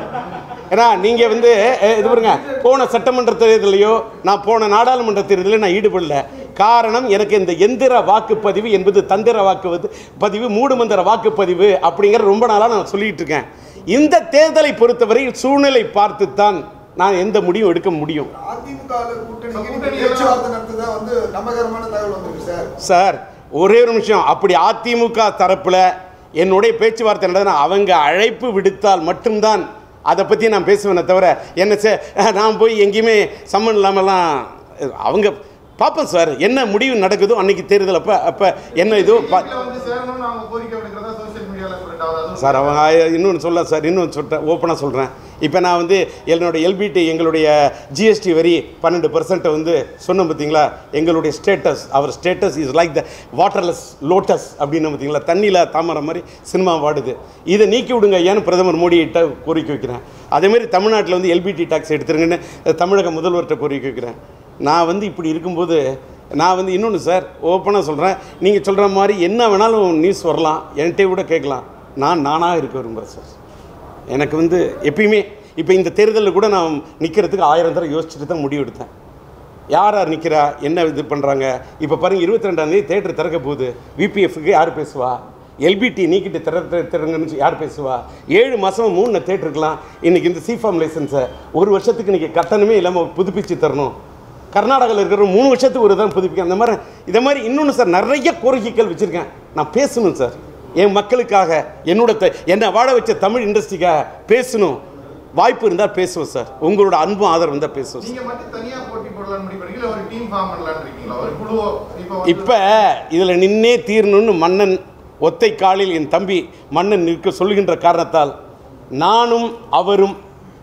ஏன்னா நீங்கள் வந்து அஹ், இது பாருங்க போன சட்டமன்ற தேர்தலையோ நான் போன நாடாளுமன்ற தேர்தலில் நான் ஈடுபடல காரணம் எனக்கு இந்த எந்திர வாக்குப்பதிவு என்பது தந்திர வாக்கு பதிவு மூடுமந்திர வாக்குப்பதிவு அப்படிங்கிற ரொம்ப நாளாக நான் சொல்லிட்டு இருக்கேன் இந்த தேர்தலை பொறுத்தவரை சூழ்நிலை பார்த்துத்தான் நான் எந்த முடிவும் எடுக்க முடியும் அதிமுக கூட்டணிக்கு கூட்டணி பேச்சுவார்த்தை நடத்துதான் வந்து நம்பகரமான தகவல் வந்திருக்கு சார் சார் ஒரே ஒரு நிமிஷம் அப்படி அதிமுக தரப்பில் என்னுடைய பேச்சுவார்த்தை நடந்தா அவங்க அழைப்பு விடுத்தால் மட்டும்தான் அதை பற்றி நான் பேசுவேனே தவிர என்ன சார் நான் போய் எங்கேயுமே சம்மன் இல்லாமலாம் அவங்க பார்ப்போம் சார் என்ன முடிவு நடக்குதோ அன்னைக்கு தேர்தல் அப்போ அப்போ என்ன இதோ பா BJP ல வந்து சேரணும்னு அவங்க கோரிக்கை விடுக்கிறதா சோசியல் மீடியால சொல்லிட்டு அதுவும் சார் அவங்க இன்னொன்று சொல்ல சார் இன்னொன்று சொல்லிட்டேன் ஓப்பனாக சொல்கிறேன் இப்போ நான் வந்து என்னோட எல்பிடி எங்களுடைய ஜிஎஸ்டி வரி பன்னெண்டு பர்சன்ட்டை வந்து சொன்னோம் பார்த்தீங்களா எங்களுடைய status our status is like the waterless lotus அப்படின்னு பார்த்தீங்களா தண்ணியில் தாமரை மாதிரி சினிமா வாடுது இதை நீக்கி விடுங்க ஏன்னு பிரதமர் மோடிகிட்ட கோரிக்கை வைக்கிறேன் அதேமாதிரி தமிழ்நாட்டில் வந்து எல்பிடி டாக்ஸ் எடுத்துருங்கன்னு தமிழக முதல்வர்கிட்ட கோரிக்கை வைக்கிறேன் நான் வந்து இப்படி இருக்கும்போது நான் வந்து இன்னொன்று சார் ஓப்பனாக சொல்கிறேன் நீங்கள் சொல்கிற மாதிரி என்ன வேணாலும் நியூஸ் வரலாம் என்கிட்ட கூட கேட்கலாம் நான் நானாக இருக்க விரும்புகிறேன் சார் எனக்கு வந்து எப்பயுமே இப்போ இந்த தேர்தலில் கூட நான் நிற்கிறதுக்கு ஆயிரம் தடவை யோசிச்சுட்டு தான் முடிவு எடுத்தேன் யார் யார் நிற்கிறா என்ன இது பண்ணுறாங்க இப்போ பாருங்க இருபத்தி ரெண்டாந்தேதி தேட்டர் திறக்க போகுது விபிஎஃப்க்கு யார் பேசுவா எல்பிடி நீக்கிட்டு திற திற- திறங்கன்னு சொல்லி யார் பேசுவா ஏழு மாதம் மூணு தேட்டருக்கலாம் இன்றைக்கி இந்த சிஃபார்ம் லைசன்ஸை ஒரு வருஷத்துக்கு இன்றைக்கி கட்டணமே இல்லாமல் புதுப்பிச்சு தரணும் கர்நாடகாவில் இருக்கிற மூணு வருஷத்துக்கு ஒரு தான் புதுப்பிக்க அந்த மாதிரி இதை மாதிரி இன்னொன்று சார் நிறைய கோரிக்கைகள் வச்சுருக்கேன் நான் பேசணும் சார் என் மக்களுக்காக என்னோட த- என்னை வாழ வச்ச தமிழ் இண்டஸ்ட்ரிக்காக பேசணும் வாய்ப்பு இருந்தால் பேசுவோம் சார் உங்களோட அன்பும் ஆதரவு இருந்தால் பேசுவோம் சார் நீங்க மட்டும் தனியா போட்டி போடலாம்னு முடிவு பண்ணீங்களா இல்ல ஒரு டீம் ஃபார்ம் பண்ணலாம்னு இருக்கீங்களா ஒரு குழுவோ இப்போ வந்து- இப்போ இதில் நின்னே தீரணும்னு மன்னன் ஒத்தை காலில் என் தம்பி மன்னன் நிற்க சொல்லுகின்ற காரணத்தால் நானும் அவரும்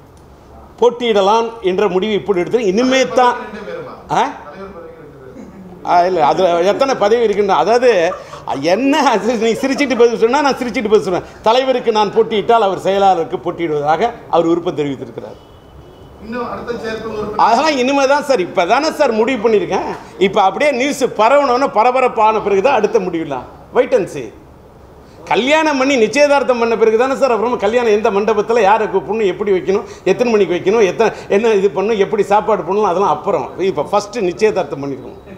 போட்டியிடலாம் என்ற முடிவு இப்படி எடுத்து இனிமே தான் ரெண்டு பேருமா ஆ தலைவர் பதவிக்கு ரெண்டு பேரும் இல்லை அதில் எத்தனை பதவி இருக்குன்னு அதாவது என்ன அது நீ சிரிச்சிட்டு பதில் சொன்னால் நான் சிரிச்சிட்டு பதில் சொன்னேன் தலைவருக்கு நான் போட்டியிட்டால் அவர் செயலாளருக்கு போட்டியிடுவதாக அவர் விருப்பம் தெரிவித்திருக்கிறார் இன்னும் அடுத்த செயற்குழு உறுப்பினர் அதெல்லாம் இனிமே தான் சார் இப்போ தானே சார் முடிவு பண்ணியிருக்கேன் இப்போ அப்படியே நியூஸ் பரவணுன்னு பரபரப்பான பிறகு தான் அடுத்த முடிவுலாம் வெயிட் அண்ட் see கல்யாணம் பண்ணி நிச்சயதார்த்தம் பண்ண பிறகு தானே சார் அப்புறம் கல்யாணம் எந்த மண்டபத்தில் யாரை கூப்பிடணும் எப்படி வைக்கணும் எத்தனை மணிக்கு வைக்கணும் எத்தனை என்ன இது பண்ணணும் எப்படி சாப்பாடு பண்ணணும் அதெல்லாம் அப்புறம் இப்போ ஃபஸ்ட்டு நிச்சயதார்த்தம் பண்ணிருக்கணும்